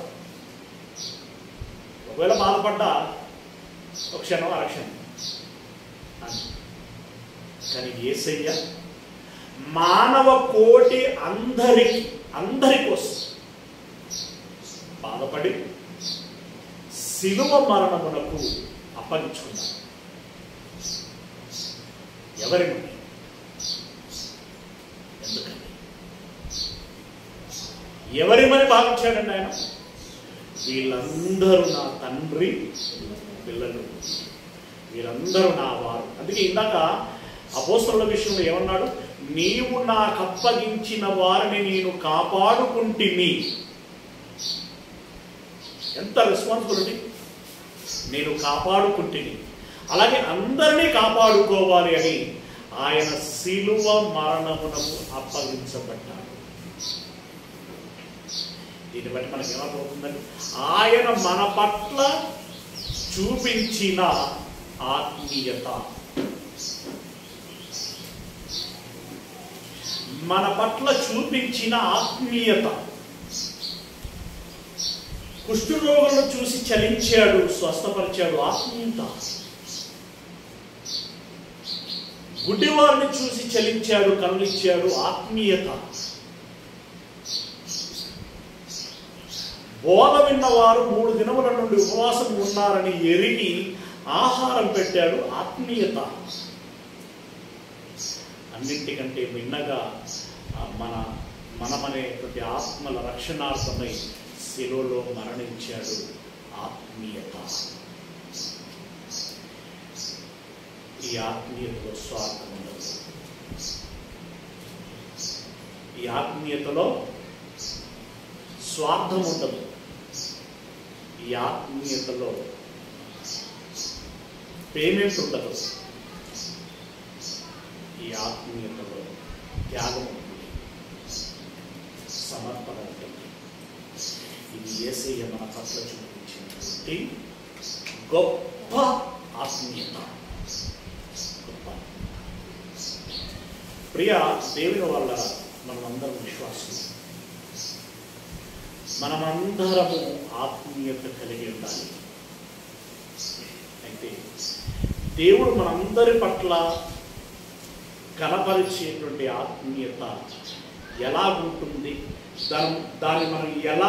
S1: ఒకవేళ బాధపడ్డా ఒక క్షణం అరక్షణం అంతే. కానీ ఏసయ్య మానవ కోటి అందరికి అందరి కోసం బాధపడి శిలువ మరణమునకు అప్పగించుకున్నాడు ఎవరి నుండి ఎందుకని ఎవరిమని భావించాడండి ఆయన వీళ్ళందరూ నా తండ్రి పిల్లలు వీరందరూ నా వారు అందుకే ఇందాక అపోస్తల విషయంలో ఏమన్నాడు నీవు నాకు అప్పగించిన వారిని నేను కాపాడుకుంటుని ఎంత రెస్పాన్సిబిలిటీ నేను కాపాడుకుంటుని అలాగే అందరినీ కాపాడుకోవాలి అని ఆయన శిలువ మరణమునకు అప్పగించబడ్డాడు దీన్ని బట్టి మనకి ఏమవుతుందండి ఆయన మన పట్ల చూపించిన ఆత్మీయత మన పట్ల చూపించిన ఆత్మీయత కుష్ఠరోగులను చూసి చలించాడు స్వస్థపరిచాడు ఆత్మీయత గుడ్డివారిని చూసి చలించాడు కనులిచ్చాడు ఆత్మీయత బోధ విన్నవారు మూడు దినముల నుండి ఉపవాసం ఉన్నారని ఎరిగి ఆహారం పెట్టాడు ఆత్మీయత అన్నింటికంటే మిన్నగా ఆ, మన మనమనేటువంటి ఆత్మల రక్షణార్థమై శిలువలో మరణించాడు ఆత్మీయత ఈ ఆత్మీయతలో స్వార్థం ఉండదు ఈ ఆత్మీయతలో స్వార్థం ఉండదు ఈ ఆత్మీయతలో పేమెంట్ ఉండదు ఈ ఆత్మీయతలో త్యాగం ఉంటుంది సమర్పణ ఉంటుంది ఇది ఏసయ్య మన పట్ల చూపించినటువంటి గొప్ప ఆత్మీయత గొప్ప ప్రియ దేవుని వల్ల మనమందరం విశ్వాసం మనమందరము ఆత్మీయత కలిగి ఉండాలి అయితే దేవుడు మనందరి పట్ల కనపరిచేటువంటి ఆత్మీయత ఎలా ఉంటుంది దాని దాన్ని మనం ఎలా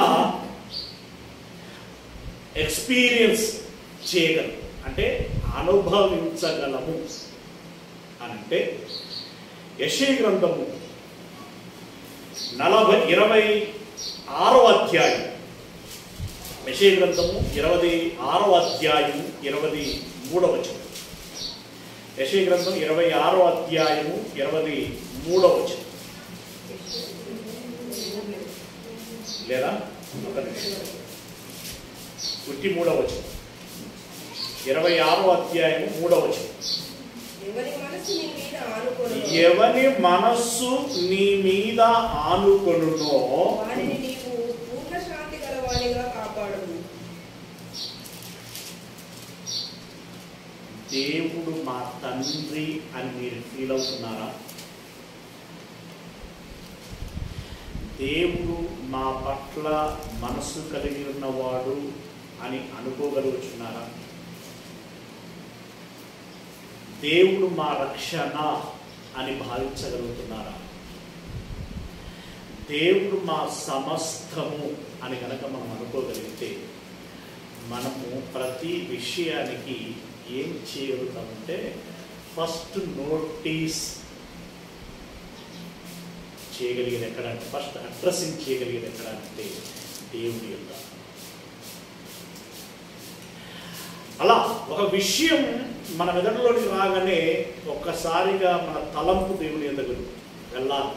S1: ఎక్స్పీరియన్స్ చేయగలం అంటే అనుభవించగలము అని అంటే యశే గ్రంథము నలభై ఇరవై ఆరో అధ్యాయం యశే గ్రంథము ఇరవై ఆరో అధ్యాయం ఇరవై మూడవ వచనం యశే గ్రంథం ఇరవై ఆరో అధ్యాయము ఇరవై మూడవ వచనం లేదా ఒక నిమిషం ఉట్టి మూడవ వచనం ఇరవై ఆరో అధ్యాయము మూడవ వచనం
S3: ఎవరి మనసు నీ మీద ఆనుకొను
S1: ఎవని మనస్సు నీ మీద ఆనుకొనునో
S3: వారిని నీవు పూర్ణ శాంతి గలవానిగా కాపాడు
S1: దేవుడు మా తండ్రి అని మీరు ఫీల్ అవుతున్నారా దేవుడు మా పట్ల మనసు కలిగి ఉన్నవాడు అని అనుకోగలుగుతున్నారా దేవుడు మా రక్షణ అని భావించగలుగుతున్నారా దేవుడు మా సమస్తము అని కనుక మనం అనుకోగలిగితే మనము ప్రతి విషయానికి ఏం చేయగలుగుతామంటే ఫస్ట్ నోటీస్ చేయగలిగేది ఎక్కడ అంటే ఫస్ట్ అడ్రస్సింగ్ చేయగలిగేది ఎక్కడ అంటే దేవుడి యొక్క అలా ఒక విషయం మన మెదడులోకి రాగానే ఒక్కసారిగా మన తలంపు దేవుని ఎందుకు వెళ్ళాలి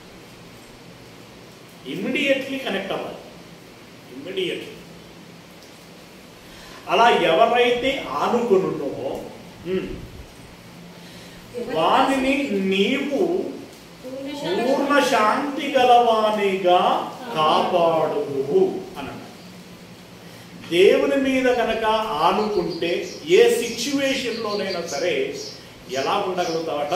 S1: ఇమ్మీడియట్లీ కనెక్ట్ అవ్వాలి ఇమ్మీడియట్లీ అలా ఎవరైతే ఆనుకొనున్నో ఉమ్, వానిని నీవు పూర్ణ శాంతి గలవానిగా కాపాడువు అని అన్నాడు దేవుని మీద కనుక ఆనుకుంటే ఏ సిచ్యువేషన్లోనైనా సరే ఎలా ఉండగలుగుతావట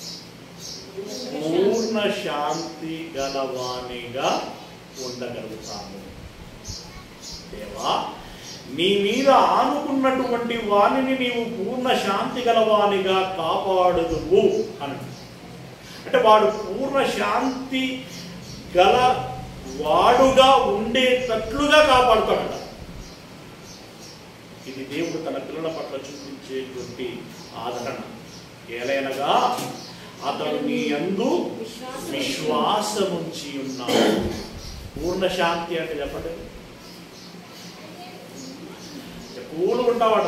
S1: పూర్ణ శాంతి గలవానిగా ఉండగలుగుతాము దేవా నీ మీద ఆనుకున్నటువంటి వాణిని నీవు పూర్ణ శాంతి గలవానిగా కాపాడుదువు అని అంటే వాడు పూర్ణ శాంతి గల వాడుగా ఉండేటట్లుగా కాపాడుతాడట ఇది దేవుడు తన పిల్లల పట్ల చూపించేటువంటి ఆదరణ ఏలైనగా అతడు నీ అందు విశ్వాసముంచి ఉన్నాడు పూర్ణ శాంతి అంటే చెప్పండి కూలు ఉంటావాడు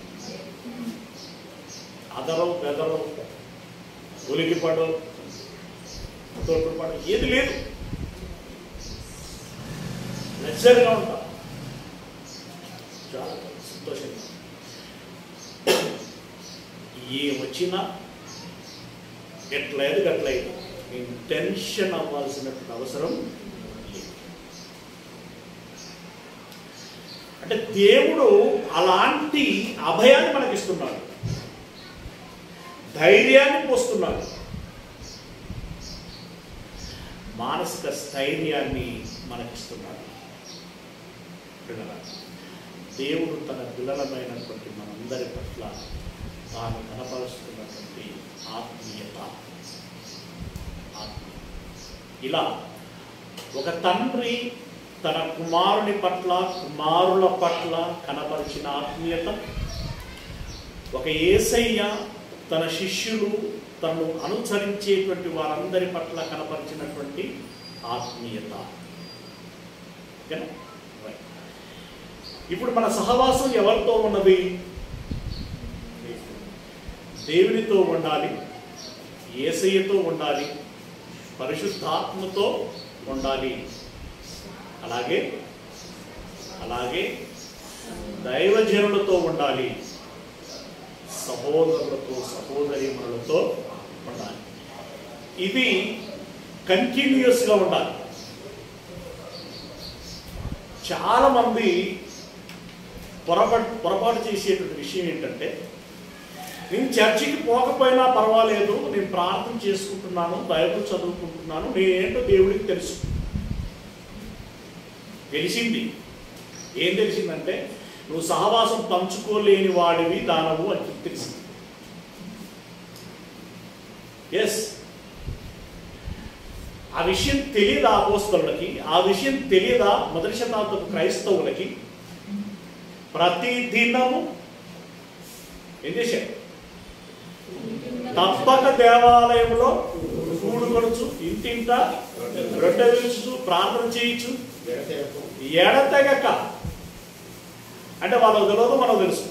S1: అదరం బెదరం ఉలికిపడు తోడుపడు ఏది లేదు లగ్జరీగా ఉంటాం చాలా సంతోషంగా ఏ వచ్చినా ఎట్లేదు గట్లేదు నేను టెన్షన్ అవ్వాల్సినటువంటి అవసరం లేదు అంటే దేవుడు అలాంటి అభయాన్ని మనకిస్తున్నాడు ధైర్యాన్ని పోస్తున్నాడు మానసిక స్థైర్యాన్ని మనకిస్తున్నాడు పిల్లల దేవుడు తన పిల్లలమైనటువంటి మనందరి పట్ల తాను కనపరుస్తున్నటువంటి ఆత్మీయత ఆత్మీయత ఇలా ఒక తండ్రి తన కుమారుని పట్ల కుమారుల పట్ల కనపరిచిన ఆత్మీయత ఒక ఏసయ్య తన శిష్యులు తను అనుసరించేటువంటి వారందరి పట్ల కనపరిచినటువంటి ఆత్మీయత ఓకేనా? Right. ఇప్పుడు మన సహవాసం ఎవరితో ఉన్నది దేవునితో ఉండాలి ఏసయ్యతో ఉండాలి పరిశుద్ధాత్మతో ఉండాలి అలాగే అలాగే దైవజనులతో ఉండాలి సహోదరులతో సహోదరిమణులతో ఉండాలి ఇది కంటిన్యూస్గా ఉండాలి చాలామంది పొరపాటు పొరపాటు చేసేటువంటి విషయం ఏంటంటే నేను చర్చికి పోకపోయినా పర్వాలేదు నేను ప్రార్థన చేసుకుంటున్నాను బైబిల్ చదువుకుంటున్నాను నేనేంటో దేవుడికి తెలుసు తెలిసింది ఏం తెలిసిందంటే నువ్వు సహవాసం పంచుకోలేని వాడివి దానవు అని చెప్పి తెలిసింది ఎస్ ఆ విషయం తెలియదా అపోస్తలులకి ఆ విషయం తెలియదా మొదటి శతాబ్దపు క్రైస్తవులకి ప్రతి దినము ఏం చేశారు తప్పక దేవాలయంలో కూడుకొనచ్చు ఇంటింట రొట్టె విరుచు ప్రార్థన చేయొచ్చు ఎడతెగక అంటే వాళ్ళకు తెలియదు మనకు తెలుసు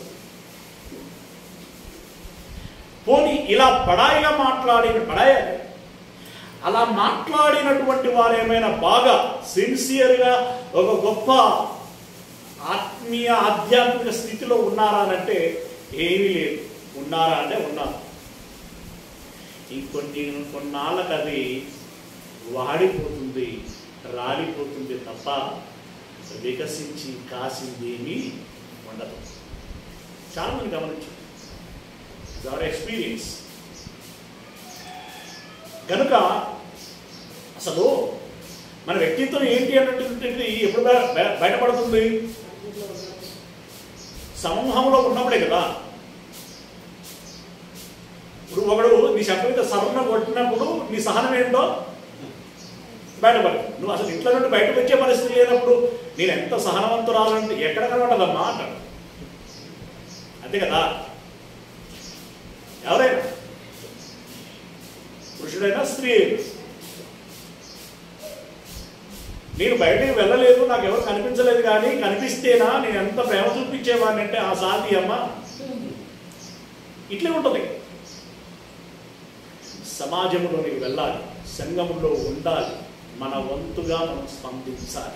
S1: పోనీ ఇలా పడాయిగా మాట్లాడిన పడాయ అలా మాట్లాడినటువంటి వారు ఏమైనా బాగా సిన్సియర్గా ఒక గొప్ప ఆత్మీయ ఆధ్యాత్మిక స్థితిలో ఉన్నారా అంటే ఏమీ లేదు ఉన్నారా అంటే ఉన్నారు ఇంకొన్ని కొన్నాళ్ళకి అది వాడిపోతుంది రాలిపోతుంది తప్ప వికసించి కాసింది ఏమీ ఉండదు చాలా మంది గమనించు అవర్ ఎక్స్పీరియన్స్ కనుక అసలు మన వ్యక్తిత్వం ఏంటి అన్నటువంటిది ఎప్పుడు బయ- బయ- బయటపడుతుంది సమూహంలో ఉన్నప్పుడే కదా ఇప్పుడు ఒకడు నీ శబ్దం మీద సరణ కొట్టినప్పుడు నీ సహనం ఏంటో బయటపడు నువ్వు అసలు ఇంట్లో నుండి బయటకు వచ్చే పరిస్థితి లేనప్పుడు నేను ఎంత సహనవంతురాలంటే ఎక్కడ కనబడదమ్మా అంటాడు అంతే కదా ఎవరైనా పురుషుడైనా స్త్రీ అయినా నేను బయటికి వెళ్ళలేదు నాకు ఎవరు కనిపించలేదు కానీ కనిపిస్తేనా నేను ఎంత ప్రేమ చూపించేవాడిని అంటే ఆ సాధి అమ్మ ఇట్లే ఉంటుంది సమాజంలోనికి వెళ్ళాలి సంఘంలో ఉండాలి మన వంతుగా మనం స్పందించాలి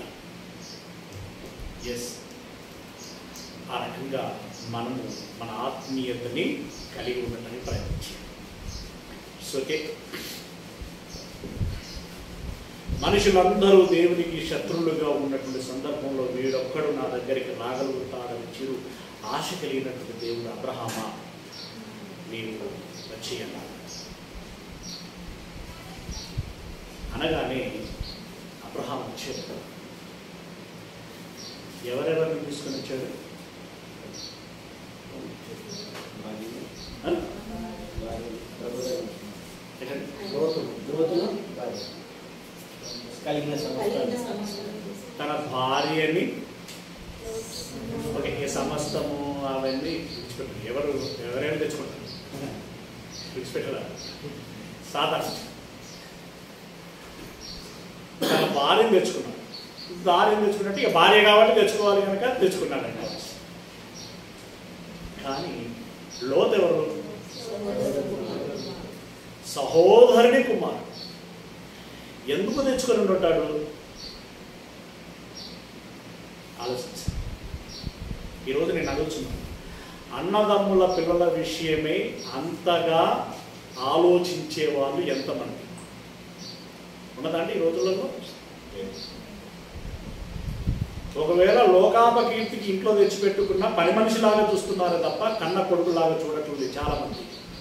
S1: ఎస్ ఆ రకంగా మనము మన ఆత్మీయతని కలిగి ఉండటానికి ప్రయత్నించాలి ఓకే మనుషులందరూ దేవునికి శత్రువులుగా ఉన్నటువంటి సందర్భంలో వీడొక్కడు నా దగ్గరికి రాగలుగుతాడని చిరు ఆశ కలిగినటువంటి దేవుడు అబ్రహామా నీవు వచ్చేయన్నా అనగానే అబ్రహాం వచ్చాడు ఎవరెవరిని తీసుకొని వచ్చాడు ఆ? ఏంటండి?
S4: లోతులు భార్య. కలిగిన సమస్త
S1: తన భార్యని ఓకే ఈ సమస్తము అవన్నీ విడిచిపెట్టారు ఎవరు ఎవరైనా తెచ్చుకుంటారు విడిచిపెట్టరా సాధారణ తన భార్యను తెచ్చుకున్నాడు భార్యను తెచ్చుకున్నట్టు ఇక భార్య కాబట్టి తెచ్చుకోవాలి కనుక తెచ్చుకున్నాడంట కానీ లోతు ఎవరు సహోదరుని కుమారుడు ఎందుకు తెచ్చుకొని ఉంటాడు ఆలోచించు ఈరోజు నేను అడుగుతున్నాను అన్నదమ్ముల పిల్లల విషయమే అంతగా ఆలోచించే వాళ్ళు ఎంతమంది ఉన్నదా అండి ఈ రోజులలో ఒకవేళ లోకాపకీర్తికి ఇంట్లో తెచ్చిపెట్టుకున్న పని మనిషిలాగా చూస్తున్నారే తప్ప కన్న కొడుకులాగా చూడట్లేదు చాలా మంది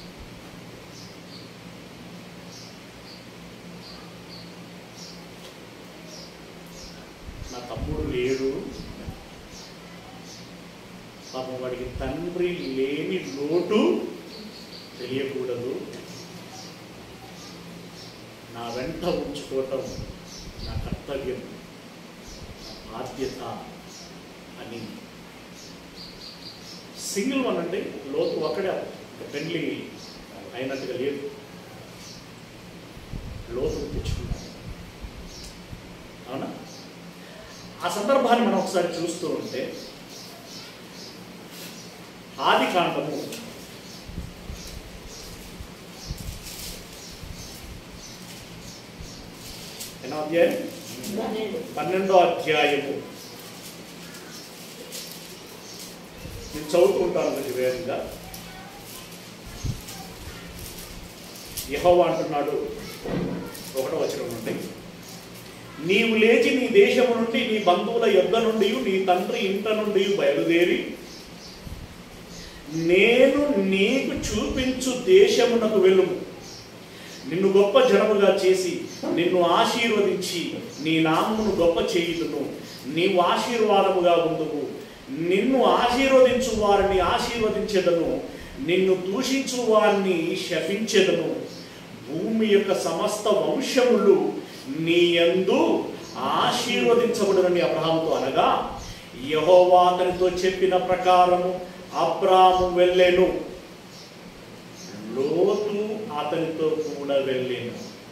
S1: నా తమ్ముడు లేడు పాపం వాడికి తండ్రి లేని లోటు తెలియకూడదు నా వెంట ఉంచుకోవటం నా కర్తవ్యం నా బాధ్యత అని సింగిల్ వన్ అంటే లోతు ఒక్కడే ఇంకా పెళ్లి అయినట్టుగా లేదు లోతు తెచ్చుకున్నాడు అవునా ఆ సందర్భాన్ని మనం ఒకసారి చూస్తూ ఉంటే ఆది కాండము ఎన్నో అధ్యాయం పన్నెండో అధ్యాయము నేను చదువుతూ ఉంటాను కొంచెం వేగంగా యెహోవా అంటున్నాడు ఒకటో వచనం నుండి నీవు లేచి నీ దేశము నుండి నీ బంధువుల యొద్ద నుండి నీ తండ్రి ఇంట నుండి బయలుదేరి నేను నీకు చూపించు దేశమునకు వెళ్ళుము నిన్ను గొప్ప జనముగా చేసి నిన్ను ఆశీర్వదించి నీ నామమును గొప్ప చేయుదును నీవు ఆశీర్వాదముగా ఉందువు నిన్ను ఆశీర్వదించు వారిని ఆశీర్వదించెదను నిన్ను దూషించు వారిని శపించెదను భూమి యొక్క సమస్త వంశములు నీ యందు ఆశీర్వదించబడునని అబ్రహాముతో అనగా యెహోవా అతనితో చెప్పిన ప్రకారము అబ్రాము వెళ్ళెను లోతు అతనితో కూడా వెళ్ళాను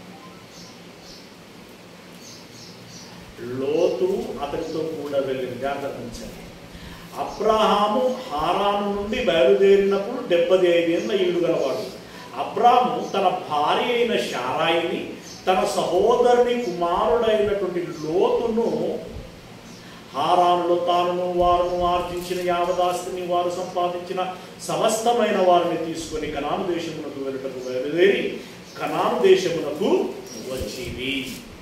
S1: లోతు అతనితో కూడా వెళ్ళిన జాగ్రత్త ఉంచండి అబ్రాహాము హారాను నుండి బయలుదేరినప్పుడు డెబ్బది ఐదేళ్ల ఇల్లు గలవాడు అబ్రాము తన భార్య అయిన షారాయిని తన సహోదరుని కుమారుడైనటువంటి లోతును హారానులో తాను వారును ఆర్జించిన యావదాస్తిని వారు సంపాదించిన సమస్తమైన వారిని తీసుకొని కనాను దేశమునకు వెళ్ళటకు బయలుదేరి కనాను దేశమునకు వచ్చింది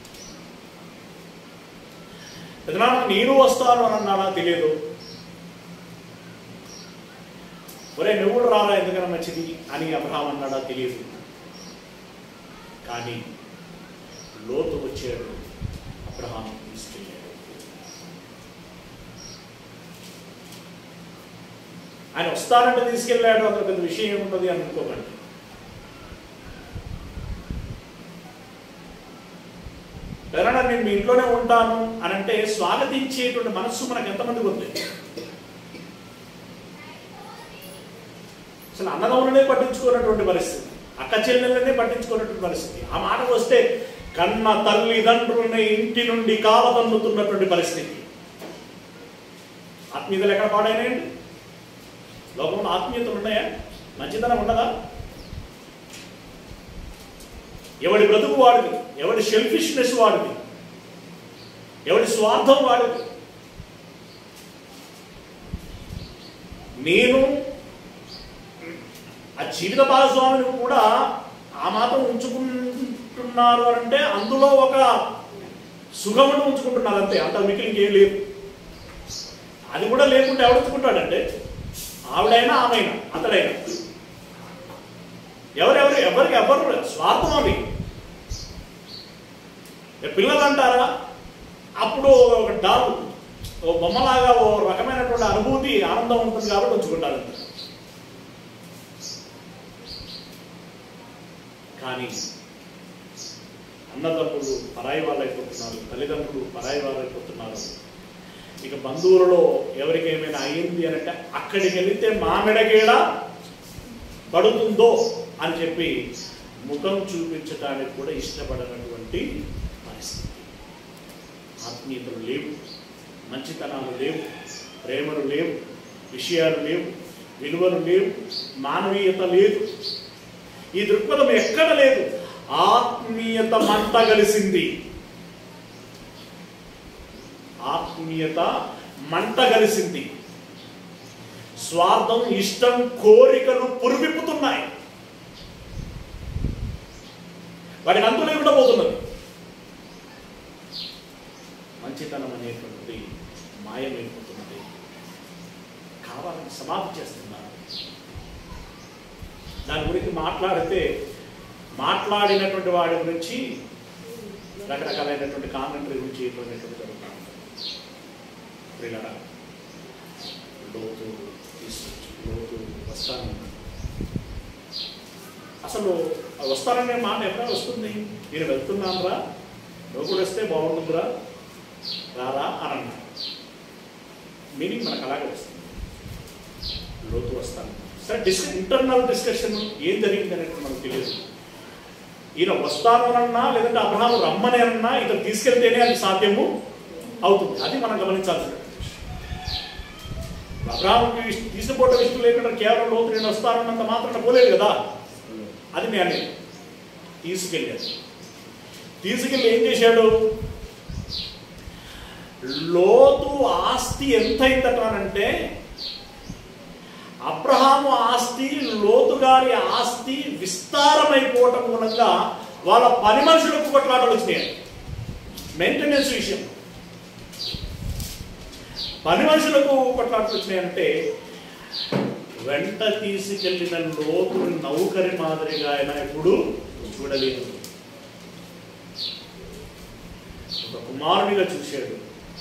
S1: పెదనాన్న నేను వస్తాను అని అన్నాడా తెలియదు ఒరే నువ్వు కూడా రారా ఎందుకన్నా మంచిది అని అబ్రహాం అన్నాడా తెలియదు కానీ లోతు వచ్చాడు అబ్రహాం తీసుకెళ్ళాడు ఆయన వస్తానంటే తీసుకెళ్ళాడు అందులో పెద్ద విషయం ఏమున్నది అని అనుకోకండి ఎవరైనా నేను మీ ఇంట్లోనే ఉంటాను అని అంటే స్వాగతించేటువంటి మనస్సు మనకు ఎంతమందికి ఉంది అసలు అన్నదమ్ములనే పట్టించుకున్నటువంటి పరిస్థితి అక్క చెల్లెలనే పట్టించుకున్నటువంటి పరిస్థితి ఆ మాటకు వస్తే కన్న తల్లిదండ్రులని ఇంటి నుండి కాలదన్నుతున్నటువంటి పరిస్థితి ఆత్మీయతలు ఎక్కడ పాడైనాయండి లోకంలో ఆత్మీయతలు ఉన్నాయా మంచితనం ఉండదా ఎవడి బ్రతుకు వాడిది ఎవడి షెల్ఫిష్నెస్ వాడిది ఎవడి స్వార్థం వాడిది నేను ఆ జీవిత భాగస్వామిని కూడా ఆ మాత్రం ఉంచుకుంటున్నారు అని అంటే అందులో ఒక సుఖమును ఉంచుకుంటున్నారు అంతే అంత మిగిలిన ఇంకేం లేదు అది కూడా లేకుంటే ఎవడు ఉంచుకుంటాడంటే ఆవిడైనా ఆమెనా అతడైనా ఎవరెవరు ఎవరికి ఎవరు స్వార్థం అది ఏ పిల్లలు అంటారా అప్పుడు ఒక డాల్ ఓ బొమ్మలాగా ఓ రకమైనటువంటి అనుభూతి ఆనందం ఉంటుంది కాబట్టి ఉంచుకుంటారు అంతే. కానీ అన్నదమ్ములు పరాయి వాళ్ళు అయిపోతున్నారు తల్లిదండ్రులు పరాయి వాళ్ళు అయిపోతున్నారు ఇక బంధువులలో ఎవరికి ఏమైనా అయింది అని అంటే అక్కడికి వెళితే మామిడగేడ పడుతుందో అని చెప్పి ముఖం చూపించడానికి కూడా ఇష్టపడనటువంటి పరిస్థితి ఆత్మీయతలు లేవు మంచితనాలు లేవు ప్రేమలు లేవు విషయాలు లేవు విలువలు లేవు మానవీయత లేదు ఈ దృక్పథం ఎక్కడ లేదు ఆత్మీయత మంట కలిసింది ఆత్మీయత మంట కలిసింది స్వార్థం ఇష్టం కోరికలు పురివిప్పుతున్నాయి వాటికి అంతు లేకుండా పోతున్నది మంచితనం అనేటువంటిది మాయమైపోతున్నది కావాలని సమాధి చేస్తున్నారు దాని గురించి మాట్లాడితే మాట్లాడినటువంటి వాడి గురించి రకరకాలైనటువంటి కామెంటరీ గురించి ఇటువంటివి జరుగుతూ ఉంటుంది ప్రియులారా, లోతు తీసుకొచ్చి లోతు వస్తాను అసలు ఆ వస్తాననే మాట ఎక్కడ వస్తుంది నేను వెళ్తున్నాను రా నువ్వు కూడా వస్తే బాగుంటుందిరా రారా అని అన్నాడు మీనింగ్ మనకు అలాగే వస్తుంది లోతు వస్తాను సరే డిస్ ఇంటర్నల్ డిస్కషన్ ఏం జరిగింది అనేది మనకు తెలియదు ఈయన వస్తాను అన్నా లేదంటే అబ్రహాం రమ్మని అన్నా ఇతను తీసుకెళ్తేనే అది సాధ్యము అవుతుంది అది మనం గమనించాల్సిన అబ్రహాంకి ఇష్ట- తీసుకుపోవటం ఇష్టం లేకుండా కేవలం లోతు నేను వస్తానన్నంత మాత్రాన పోలేదు కదా అది నేను అనేది. తీసుకెళ్ళాడు తీసుకెళ్ళి ఏం చేశాడు లోతు ఆస్తి ఎంత అయిందటానంటే అబ్రహాము ఆస్తి లోతు గారి ఆస్తి విస్తారమైపోవటం మూలంగా వాళ్ళ పని మనుషులకు కొట్లాటలు వచ్చినాయి మెయింటెనెన్స్ విషయం పని మనుషులకు కొట్లాటలు వచ్చినాయంటే వెంట తీసుకెళ్లిన లోతుని నౌకరి మాదిరిగా ఆయన ఎప్పుడు చూడలేదు ఒక కుమారునిగా చూశాడు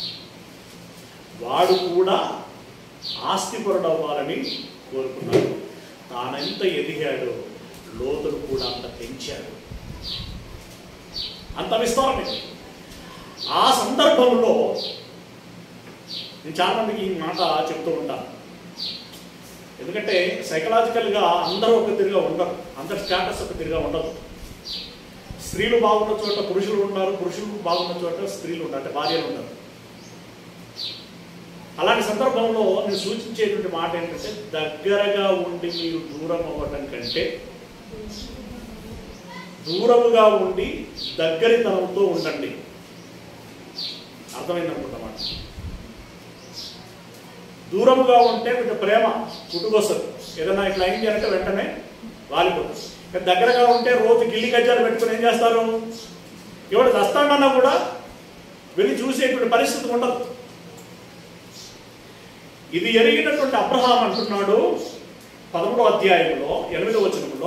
S1: వాడు కూడా ఆస్తిపరుడు అవ్వాలని కోరుకున్నాడు తానెంత ఎదిగాడో లోతును కూడా అంత పెంచాడు అంత విస్తారమైంది ఆ సందర్భంలో నేను చాలా మందికి ఈ మాట చెప్తూ ఉంటాను ఎందుకంటే సైకలాజికల్గా అందరూ ఒక తిరిగా ఉండరు అందరి స్టేటస్ ఒక తిరిగా ఉండదు స్త్రీలు బాగున్న చోట పురుషులు ఉన్నారు పురుషులు బాగున్న చోట స్త్రీలు ఉన్నారు అంటే భార్యలు ఉన్నారు అలాంటి సందర్భంలో నేను సూచించేటువంటి మాట ఏంటంటే దగ్గరగా ఉండి మీరు దూరం అవ్వడం కంటే దూరముగా ఉండి దగ్గరితనంతో ఉండండి అర్థమైంది అనుకుంటామాట దూరముగా ఉంటే కొంచెం ప్రేమ పుట్టుకొస్తుంది ఏదైనా ఇట్లా అయింది అంటే వెంటనే వాలిపోతుంది కానీ దగ్గరగా ఉంటే రోజు గిల్లి గజ్జాలు పెట్టుకుని ఏం చేస్తారు ఎవడు చస్తాడన్నా కూడా వెళ్ళి చూసేటువంటి పరిస్థితి ఉండదు ఇది ఎరిగినటువంటి అబ్రహాం అంటున్నాడు పదమూడో అధ్యాయంలో ఎనిమిదో వచనంలో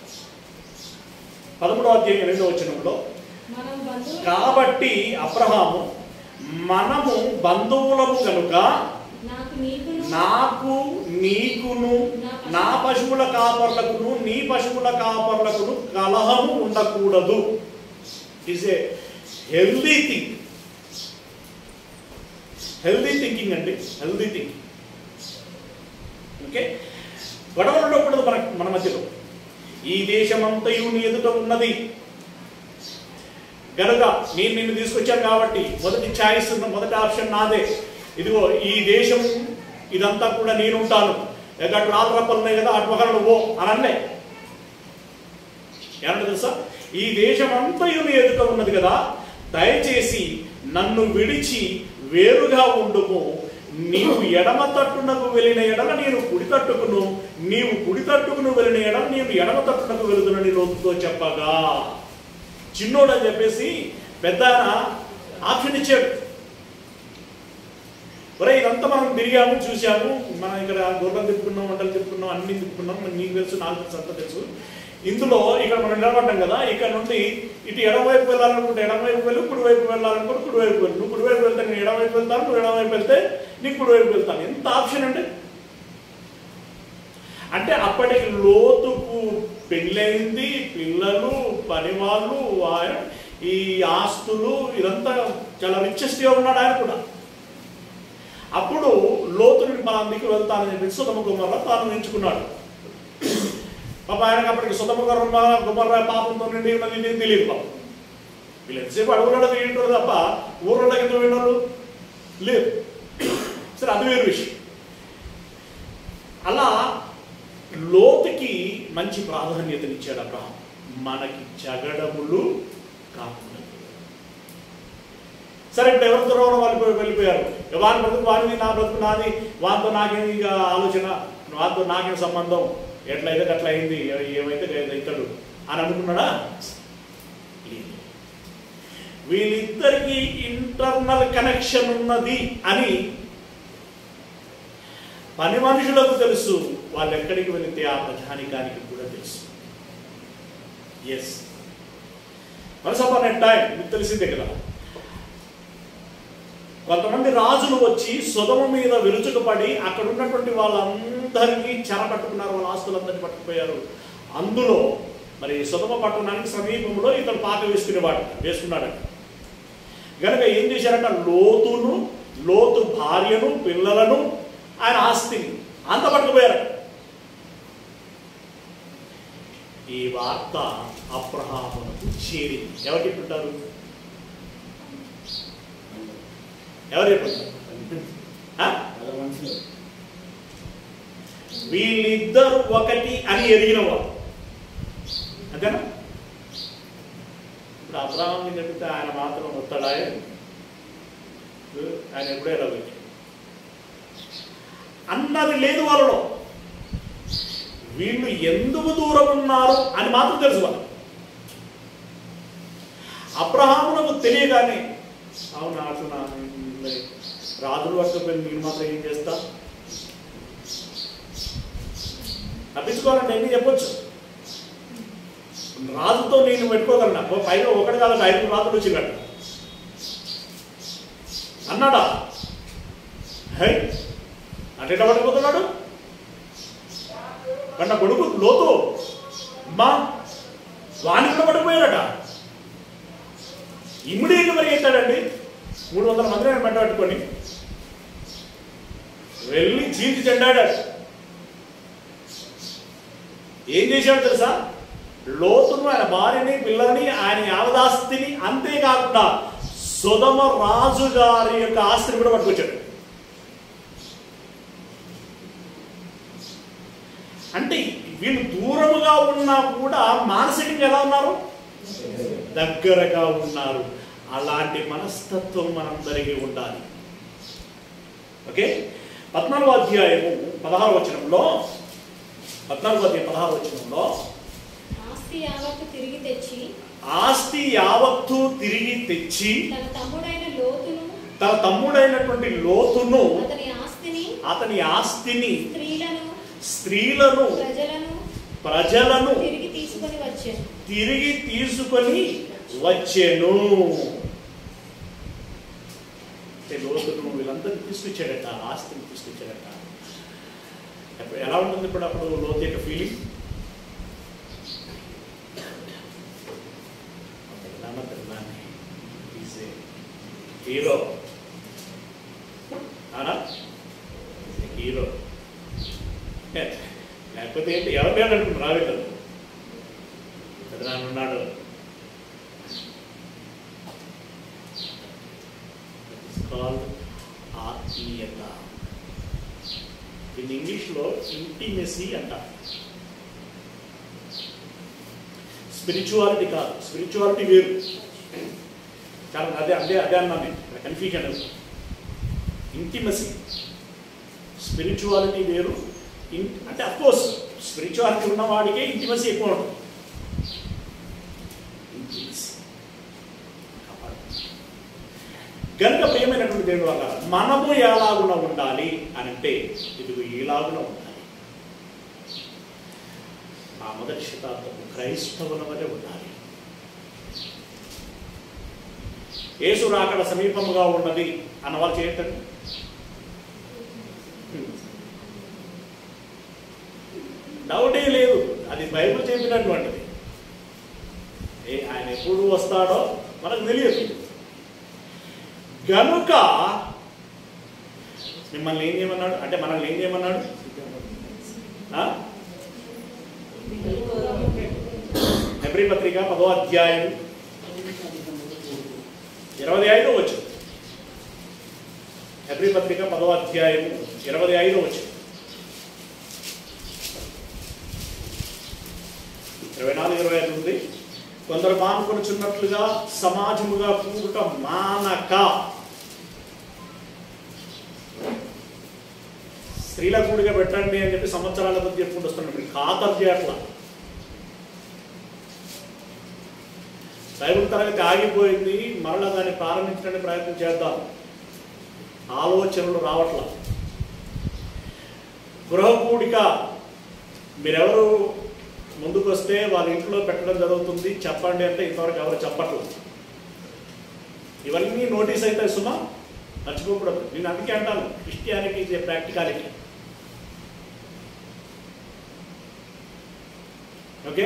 S1: పదమూడో అధ్యాయం ఎనిమిదో వచనంలో
S2: మనం బంధువులు
S1: కాబట్టి అబ్రహాము మనము బంధువులము కనుక
S2: నాకు నీకును
S1: నాకు నీకును నా పశువుల కాపర్లకును నీ పశువుల కాపర్లకును కలహము ఉండకూడదు is a healthy thing healthy thinking అండి హెల్దీ థింకింగ్ ఓకే గొడవ ఉండకూడదు మన మన మధ్యలో ఈ దేశమంతయు నీ ఎదుట ఉన్నది గనుక నేను నిన్ను తీసుకొచ్చాను కాబట్టి మొదటి ఛాయిస్ మొదటి ఆప్షన్ నాదే ఇదిగో ఈ దేశం ఇదంతా కూడా నేను ఉంటాను ఇక అటు రాత్రప్పలు ఉన్నాయి కదా అటు ఒకరు నువ్వు అని అన్నే ఏమన్నా తెలుసా ఈ దేశం అంతయు నీ ఎదుట ఉన్నది కదా దయచేసి నన్ను విడిచి వేరుగా ఉండుము నీవు ఎడమ తట్టునకు వెళ్ళిన ఎడల నేను కుడి తట్టుకును నీవు కుడి తట్టుకును వెళ్ళిన ఎడల నేను ఎడమ తట్టునకు వెళుతునని లోతుతో చెప్పగా చిన్నోడు అని చెప్పేసి పెద్ద ఆప్షన్ ఇచ్చాడు ఒరే ఇదంతా మనం తిరిగాము చూసాము మనం ఇక్కడ గొర్రెలు తిప్పుకున్నాం వంటలు తిప్పుకున్నాం అన్ని తిప్పుకున్నాం మరి నీకు తెలుసు నాకు తెలుసు అంతా తెలుసు ఇందులో ఇక్కడ మనం నిలబడ్డాం కదా ఇక్కడ నుండి ఇటు ఎడమవైపు వెళ్ళాలనుకుంటే ఎడమవైపు వెళ్ళి కుడివైపు వెళ్ళాలనుకుంటే కుడివైపు వెళ్ళి నువ్వు కుడివైపు వెళ్తే నేను ఎడమవైపు వెళ్తాను నువ్వు ఎడమవైపు వెళ్తే నీకు కుడివైపు వెళ్తాను ఎంత ఆప్షన్ అంటే అంటే అప్పటికి లోతుకు పెళ్ళైంది పిల్లలు పనివాళ్ళు ఆయన ఈ ఆస్తులు ఇదంతా చాలా రిచెస్ట్గా ఉన్నాడు ఆయన కూడా అప్పుడు లోతుని పలాందికి వెళ్తానని చెప్పి సుధమ గుమ్మర్ర తాను ఎంచుకున్నాడు పాప ఆయనకు అప్పటికి సుధమ గుమ్మ గుమ్మర్ర పాపంతో నిండి ఉన్నది ఇది తెలియదు పాపం వీళ్ళు ఎంతసేపు అడుగులో ఏంటో తప్ప ఊర్లో ఎందుకు విన్నారు లేదు సరే అది వేరు విషయం అలా లోతుకి మంచి ప్రాధాన్యతనిచ్చాడు అబ్రహం మనకి జగడములు కాకుండా సరే ఇప్పుడు ఎవరితో రోగం వాళ్ళు వెళ్ళిపోయారు వాని బ్రతుకు వాడిది నా బ్రతుకు నాది వానితో నాకేం ఇక ఆలోచన వానితో నాకేం సంబంధం ఎట్లయితే అట్లా అయింది ఏమైతే ఇతడు అని అనుకున్నాడా వీళ్ళిద్దరికి ఇంటర్నల్ కనెక్షన్ ఉన్నది అని పని మనుషులకు తెలుసు వాళ్ళు ఎక్కడికి వెళితే ఆ ప్రజానికానికి కూడా తెలుసు yes once upon a time మీకు తెలిసిందే కదా కొంతమంది రాజులు వచ్చి సుధమ మీద విరుచుకుపడి అక్కడ ఉన్నటువంటి వాళ్ళందరినీ చెరపట్టుకున్నారు వాళ్ళ ఆస్తులందరినీ పట్టుకుపోయారు అందులో మరి సుధమ పట్టణానికి సమీపంలో ఇతను పాక వేసుకునేవాడు వేసుకున్నాడట గనక ఏం చేశారంట లోతును లోతు భార్యను పిల్లలను ఆయన ఆస్తిని అంత పట్టుకుపోయారట ఈ వార్త అబ్రహామునకు చేరింది ఎవరు చెప్పుంటారు ఎవరు చెప్పుంటారు ఆ?
S4: వాళ్ళ మనసులో
S1: వీళ్ళిద్దరు ఒకటి అని ఎరిగిన వాడు అంతేనా ఇప్పుడు అబ్రాహాంని చెప్తే ఆయన మాత్రం వస్తాడా ఆయన ఎప్పుడే రవి అన్నది లేదు వాళ్ళలో వీళ్ళు ఎందుకు దూరం ఉన్నారు అని మాత్రం తెలుసు వాళ్ళు అబ్రహామునకు తెలియగానే అవునా అట్లా మరి రాజులు పట్టుకుపోయి మీరు మాత్రం ఏం చేస్తా తప్పించుకోవాలంటే ఎన్ని చెప్పొచ్చు రాజుతో నేను పెట్టుకోగలనా ఓ పైగా ఒకటి కాదు ఐదు రాజులు వచ్చినట్టు అన్నాడా హై అంటే ఎట్లా పట్టుకుపోతున్నాడు కన్నా కొడుకు లోతు మా వాణి కూడా పట్టుకుపోయారట ఇమ్మీడియట్గా మరి ఏంటాడండి మూడు వందల మంది ఆయన వెంట పట్టుకొని వెళ్ళి చీల్చి చెండాడాడు ఏం చేశాడు తెలుసా లోతును ఆయన భార్యని పిల్లల్ని ఆయన యావదాస్తిని అంతేకాకుండా సుధమ రాజు గారి యొక్క ఆస్తిని కూడా పట్టుకొచ్చాడు అంటే వీళ్ళు దూరముగా ఉన్నా కూడా మానసికంగా ఎలా ఉన్నారు దగ్గరగా ఉన్నారు అలాంటి మనస్తత్వం మనందరికీ ఉండాలి ఓకే పద్నాలుగో అధ్యాయము పదహారు వచనంలో పద్నాలుగో అధ్యాయం పదహారు వచనంలో
S2: ఆస్తి యావత్తు తిరిగి తెచ్చి
S1: ఆస్తి యావత్తు తిరిగి తెచ్చి
S2: తన తమ్ముడైన లోతును
S1: తన తమ్ముడైనటువంటి లోతును
S2: అతని ఆస్తిని
S1: అతని ఆస్తిని
S2: స్త్రీలను
S1: స్త్రీలను
S2: ప్రజలను
S1: ప్రజలను
S2: తిరిగి తీసుకొని వచ్చాను
S1: తిరిగి తీసుకొని వచ్చాను అంటే లోతును వీళ్ళందరినీ తీసుకొచ్చాడట ఆస్తిని తీసుకొచ్చాడట అప్పుడు ఎలా ఉంటుంది ఇప్పుడు అప్పుడు లోతు యొక్క ఫీలింగ్ హీరో అవునా హీరో లేకపోతే ఏంటి ఎవరు లేడు అనుకుంటున్నారు రాలేదు పెద్దనాన్న ఉన్నాడు కాల్డ్ ఆత్మీయత ఇన్ ఇంగ్లీష్లో ఇంటిమెసీ అంటారు స్పిరిచువాలిటీ కాదు స్పిరిచువాలిటీ వేరు చాలా అదే అదే అదే అన్నాను నేను కన్ఫ్యూజన్ ఇంటిమసీ స్పిరిచువాలిటీ వేరు ఇన్ అంటే అఫ్కోర్స్ స్పిరిచువాలిటీ ఉన్న వాడికే ఇంటిమసీ ఎక్కువ ఉంటుంది Intimacy. గనుక ప్రియమైనటువంటి దేవుని వల్ల మనము ఎలాగున ఉండాలి అని అంటే ఇది ఇలాగున ఉండాలి ఆ మొదటి శతాబ్దపు క్రైస్తవుల వలె ఉండాలి యేసు రాకడ సమీపముగా ఉన్నది అన్న వాళ్ళు చేయటండి డౌటే లేదు అది బైబిల్ చెప్పినటువంటిది ఏ ఆయన ఎప్పుడు వస్తాడో మనకు తెలియదు గనుక మిమ్మల్ని ఏం చేయమన్నాడు అంటే మనల్ని ఏం చేయమన్నాడు ఆ? హెబ్రీ పత్రిక పదో అధ్యాయం ఇరవై ఐదో వచ్చు హెబ్రీ పత్రిక పదో అధ్యాయం ఇరవై ఐదో వచ్చు ఇరవై నాలుగు ఇరవై ఐదు ఉంది కొందరు మానుకొనుచున్నట్లుగా సమాజముగా కూడుట మానక స్త్రీల కూడిగా పెట్టండి అని చెప్పి సంవత్సరాల కొద్ది చెప్పుకుంటూ వస్తున్నాడు మీరు ఖాతరు చేయట్లా బైబిల్ తరగతి ఆగిపోయింది మరలా దాన్ని ప్రారంభించడానికి ప్రయత్నం చేద్దాం ఆలోచనలు రావట్లా గృహకూడిక మీరెవరు ముందుకు వస్తే వాళ్ళ ఇంట్లో పెట్టడం జరుగుతుంది చెప్పండి అంటే ఇంతవరకు ఎవరు చెప్పట్లేదు ఇవన్నీ నోటీస్ అయితే సుమా మర్చిపోకూడదు నేను అందుకే అంటాను Christianity is a practicality okay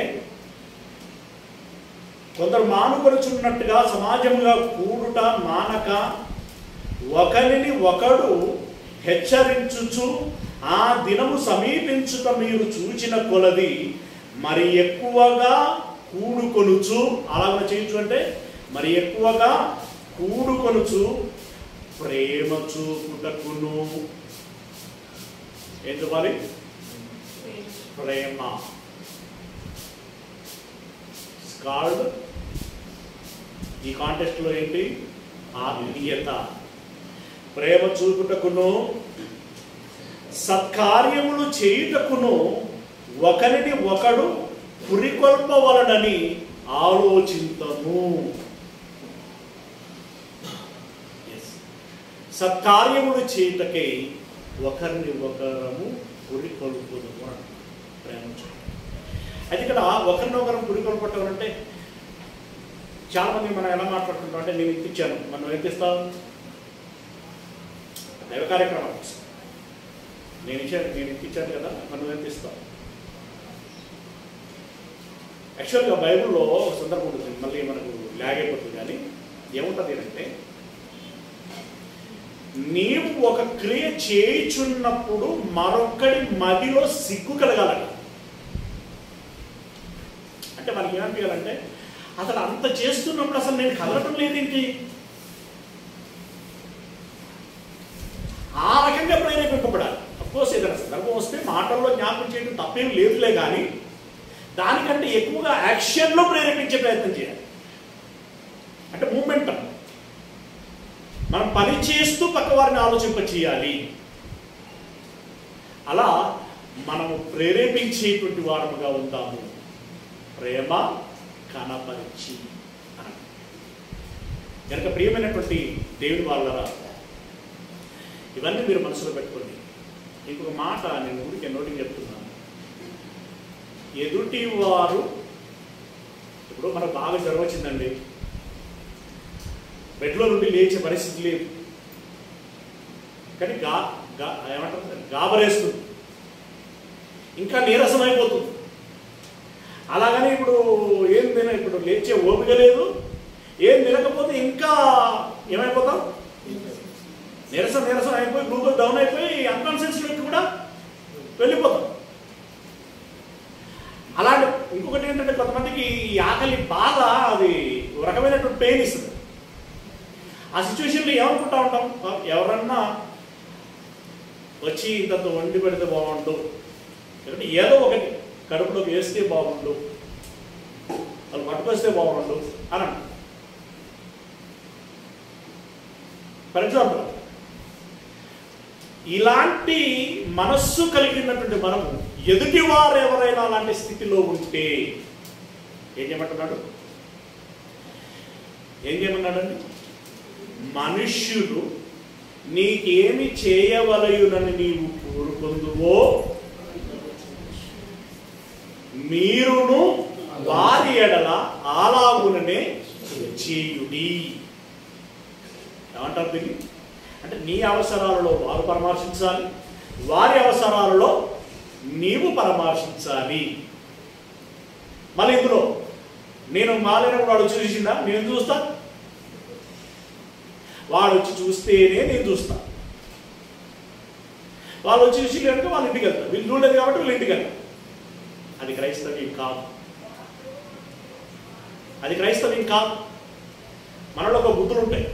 S1: కొందరు మానుకొనుచున్నట్టుగా సమాజంగా కూడుట మానక ఒకరిని ఒకడు హెచ్చరించుచు ఆ దినము సమీపించుట మీరు చూచిన కొలది మరి ఎక్కువగా కూడుకొనుచు అలాగ చేయొచ్చు అంటే మరి ఎక్కువగా కూడుకొనుచు ప్రేమ చూపుటకును ఏం చెప్పాలి ప్రేమ కాల్డ్ ఈ కాంటెస్ట్లో ఏంటి ఆత్మీయత ప్రేమ చూపుటకును సత్కార్యములు చేయుటకును ఒకరిని ఒకడు పురికొల్పవలనని ఆలోచింతము Yes. సత్కార్యములు చేయుటకై ఒకరిని ఒకరము పురికొల్పుదు ప్రేమ చూపుట. అయితే ఇక్కడ ఒకరినొకరు పురికొల్పటం అంటే చాలా మంది మనం ఎలా మాట్లాడుకుంటాం అంటే నేను ఇంత ఇచ్చాను మనం ఎంత ఇస్తాం దైవ కార్యక్రమం నేను ఇచ్చాను నేను ఇంత ఇచ్చాను కదా మనం ఎంత ఇస్తాం యాక్చువల్గా బైబిల్లో ఒక సందర్భం ఉంటుంది మళ్ళీ మనకు ల్యాగ్ అయిపోతుంది కానీ ఏముంటుంది అంటే నీవు ఒక క్రియ చేయుచున్నప్పుడు మరొకడి మదిలో సిగ్గు కలగాలట అంటే మనకి ఏమనిపించాలంటే అసలు అంత చేస్తున్నప్పుడు అసలు నేను కలగటం లేదేంటి ఆ రకంగా ప్రేరేపింపబడాలి అఫ్కోర్స్ ఏదైనా సందర్భం వస్తే మాటల్లో జ్ఞాపకం చేయడం తప్పేం లేదులే కానీ దానికంటే ఎక్కువగా యాక్షన్లో ప్రేరేపించే ప్రయత్నం చేయాలి అంటే మూమెంట్ మనం పని చేస్తూ పక్క వారిని ఆలోచింప చేయాలి అలా మనము ప్రేరేపించేటువంటి వారముగా ఉంటాము ప్రేమ కనపరిచి అని కనుక ప్రియమైనటువంటి దేవుని వాళ్ళరా ఇవన్నీ మీరు మనసులో పెట్టుకోండి ఇంకొక మాట నేను ఊరికే నోటికి చెప్తున్నాను ఎదుటి వారు ఇప్పుడు మనకు బాగా జ్వరం వచ్చిందండి బెడ్లో నుండి లేచే పరిస్థితి లేదు కానీ గా గా ఏమంటారు గాబరేస్తుంది ఇంకా నీరసం అయిపోతుంది అలాగని ఇప్పుడు ఏం తిన ఇప్పుడు లేచే ఓపిక లేదు ఏం తినకపోతే ఇంకా ఏమైపోతాం నీరసం నీరసం అయిపోయి గ్లూకోజ్ డౌన్ అయిపోయి అన్కాన్షియస్లోకి కూడా వెళ్ళిపోతాం అలాంటి ఇంకొకటి ఏంటంటే కొంతమందికి ఈ ఆకలి బాధ అది ఒక రకమైనటువంటి పెయిన్ ఇస్తుంది ఆ సిచ్యువేషన్లో ఏమనుకుంటా ఉంటాం ఎవరన్నా వచ్చి ఇంత వండి పెడితే బాగుండు ఎందుకంటే ఏదో ఒకటి కడుపులోకి వేస్తే బాగుండు వాళ్ళు పట్టుకొస్తే బాగుండు అని అంటాం ఫర్ ఎగ్జాంపుల్ ఇలాంటి మనస్సు కలిగినటువంటి మనము ఎదుటి వారు ఎవరైనా అలాంటి స్థితిలో ఉంటే ఏం చేయమంటున్నాడు ఏం చేయమన్నాడండి మనుష్యులు నీకేమి చేయవలయునని నీవు కోరుకుందువో మీరును వారి ఎడల అలాగుననే చేయుడి ఏమంటారు దీన్ని అంటే నీ అవసరాలలో వారు పరామర్శించాలి వారి అవసరాలలో నీవు పరామర్శించాలి మళ్ళీ ఇందులో నేను మాలేనప్పుడు వాడు వచ్చి చూసిందా నేను చూస్తా వాడు వచ్చి చూస్తేనే నేను చూస్తా వాళ్ళు వచ్చి చూసి కనుక వాళ్ళ ఇంటికి వెళ్తారు వీళ్ళు చూడలేదు కాబట్టి వీళ్ళ ఇంటికి వెళ్తారు అది క్రైస్తవ్యం కాదు అది క్రైస్తవ్యం కాదు మనలో ఒక బుద్ధులు ఉంటాయి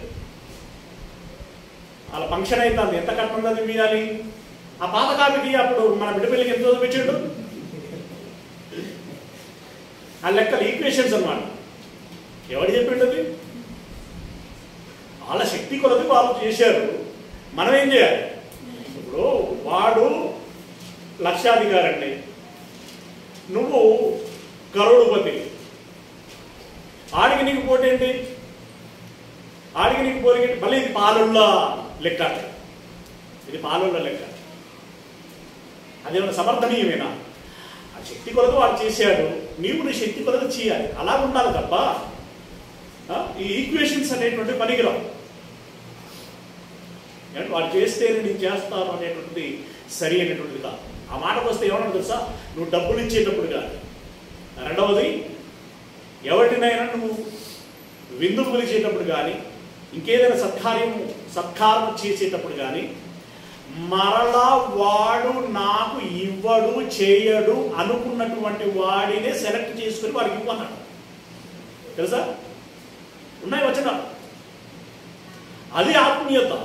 S1: వాళ్ళ ఫంక్షన్ అవుతుంది ఎంత కట్నం అది మీయాలి ఆ పాత కాపీకి అప్పుడు మన బిడ్డ పిల్లకి ఎంత చదివించాడు ఆ లెక్కలు ఈక్వేషన్స్ అన్నమాట ఎవడు చెప్పిండు అది వాళ్ళ శక్తి కొలది వాళ్ళు చేశారు మనం ఏం చేయాలి ఇప్పుడు వాడు లక్షాధికారి అండి నువ్వు కరోడుపతి ఆడికి నీకు పోటీ ఏంటి ఆడికి నీకు పోటీ మళ్ళీ ఇది పాలుళ్ళ లెక్క అంటే. ఇది పాలుళ్ళ లెక్క అదేమైనా సమర్థనీయమేనా ఆ శక్తి కొలది వాడు చేశాడు నీవు నీ శక్తి కొలది చేయాలి అలా ఉండాలి తప్ప ఆ, ఈ ఈక్వేషన్స్ అనేటువంటి పనికిరావు అంటే వాడు చేస్తేనే నేను చేస్తాను అనేటువంటిది సరి అనేటువంటిది కాదు ఆ మాటకు వస్తే ఏమన్నా తెలుసా నువ్వు డబ్బులు ఇచ్చేటప్పుడు కాదు రెండవది ఎవరినైనా నువ్వు విందు పిలిచేటప్పుడు కానీ ఇంకేదైనా సత్కార్యం సత్కారం చేసేటప్పుడు కానీ మరలా వాడు నాకు ఇవ్వడు చేయడు అనుకున్నటువంటి వాడినే సెలెక్ట్ చేసుకుని వాడికి ఇవ్వన్నాడు తెలుసా ఉన్నాయి వచ్చిన అది ఆత్మీయత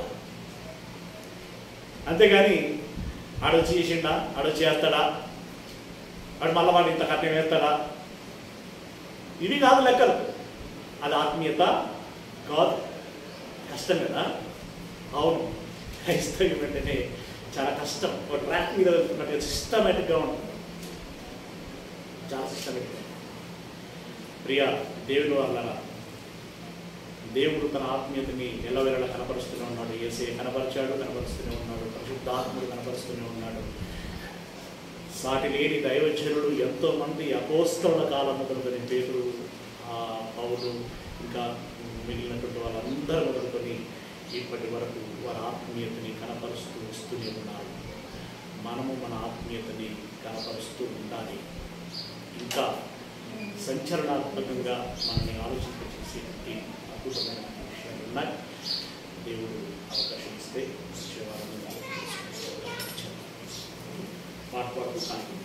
S1: అంతేగాని ఆడొచ్చి చేసిండా ఆడొచ్చి చేస్తాడా వాడు మళ్ళీ వాడు ఇంత కట్నం వేస్తాడా ఇవి కాదు లెక్కలు అది ఆత్మీయత కాదు కష్టం కదా అవును క్రైస్తవ్యం అంటేనే చాలా కష్టం ఒక ట్రాక్ మీద వెళ్తున్నట్టు సిస్టమేటిక్గా ఉంటుంది చాలా సిస్టమేటిక్గా ప్రియా దేవుని వల్ల దేవుడు తన ఆత్మీయతని ఎల్లవేళలా కనపరుస్తూనే ఉన్నాడు ఏసే కనపరిచాడు కనపరుస్తూనే ఉన్నాడు పరిశుద్ధాత్ముడు కనపరుస్తూనే ఉన్నాడు సాటి లేని దైవజనుడు ఎంతో మంది అపోస్తల కాలం మొదలుకొని పేరు ఆ పౌలు ఇంకా మిగిలినటువంటి వాళ్ళందరూ మొదలుకొని ఇప్పటి వరకు వారి ఆత్మీయతని కనపరుస్తూ వస్తూనే ఉన్నారు మనము మన ఆత్మీయతని కనపరుస్తూ ఉండాలి ఇంకా సంచలనాత్మకంగా మనల్ని ఆలోచింపచేసేటువంటి అద్భుతమైన విషయాలు ఉన్నాయి దేవుడు అవకాశం ఇస్తే శివాలను పాటు పాటు కానీ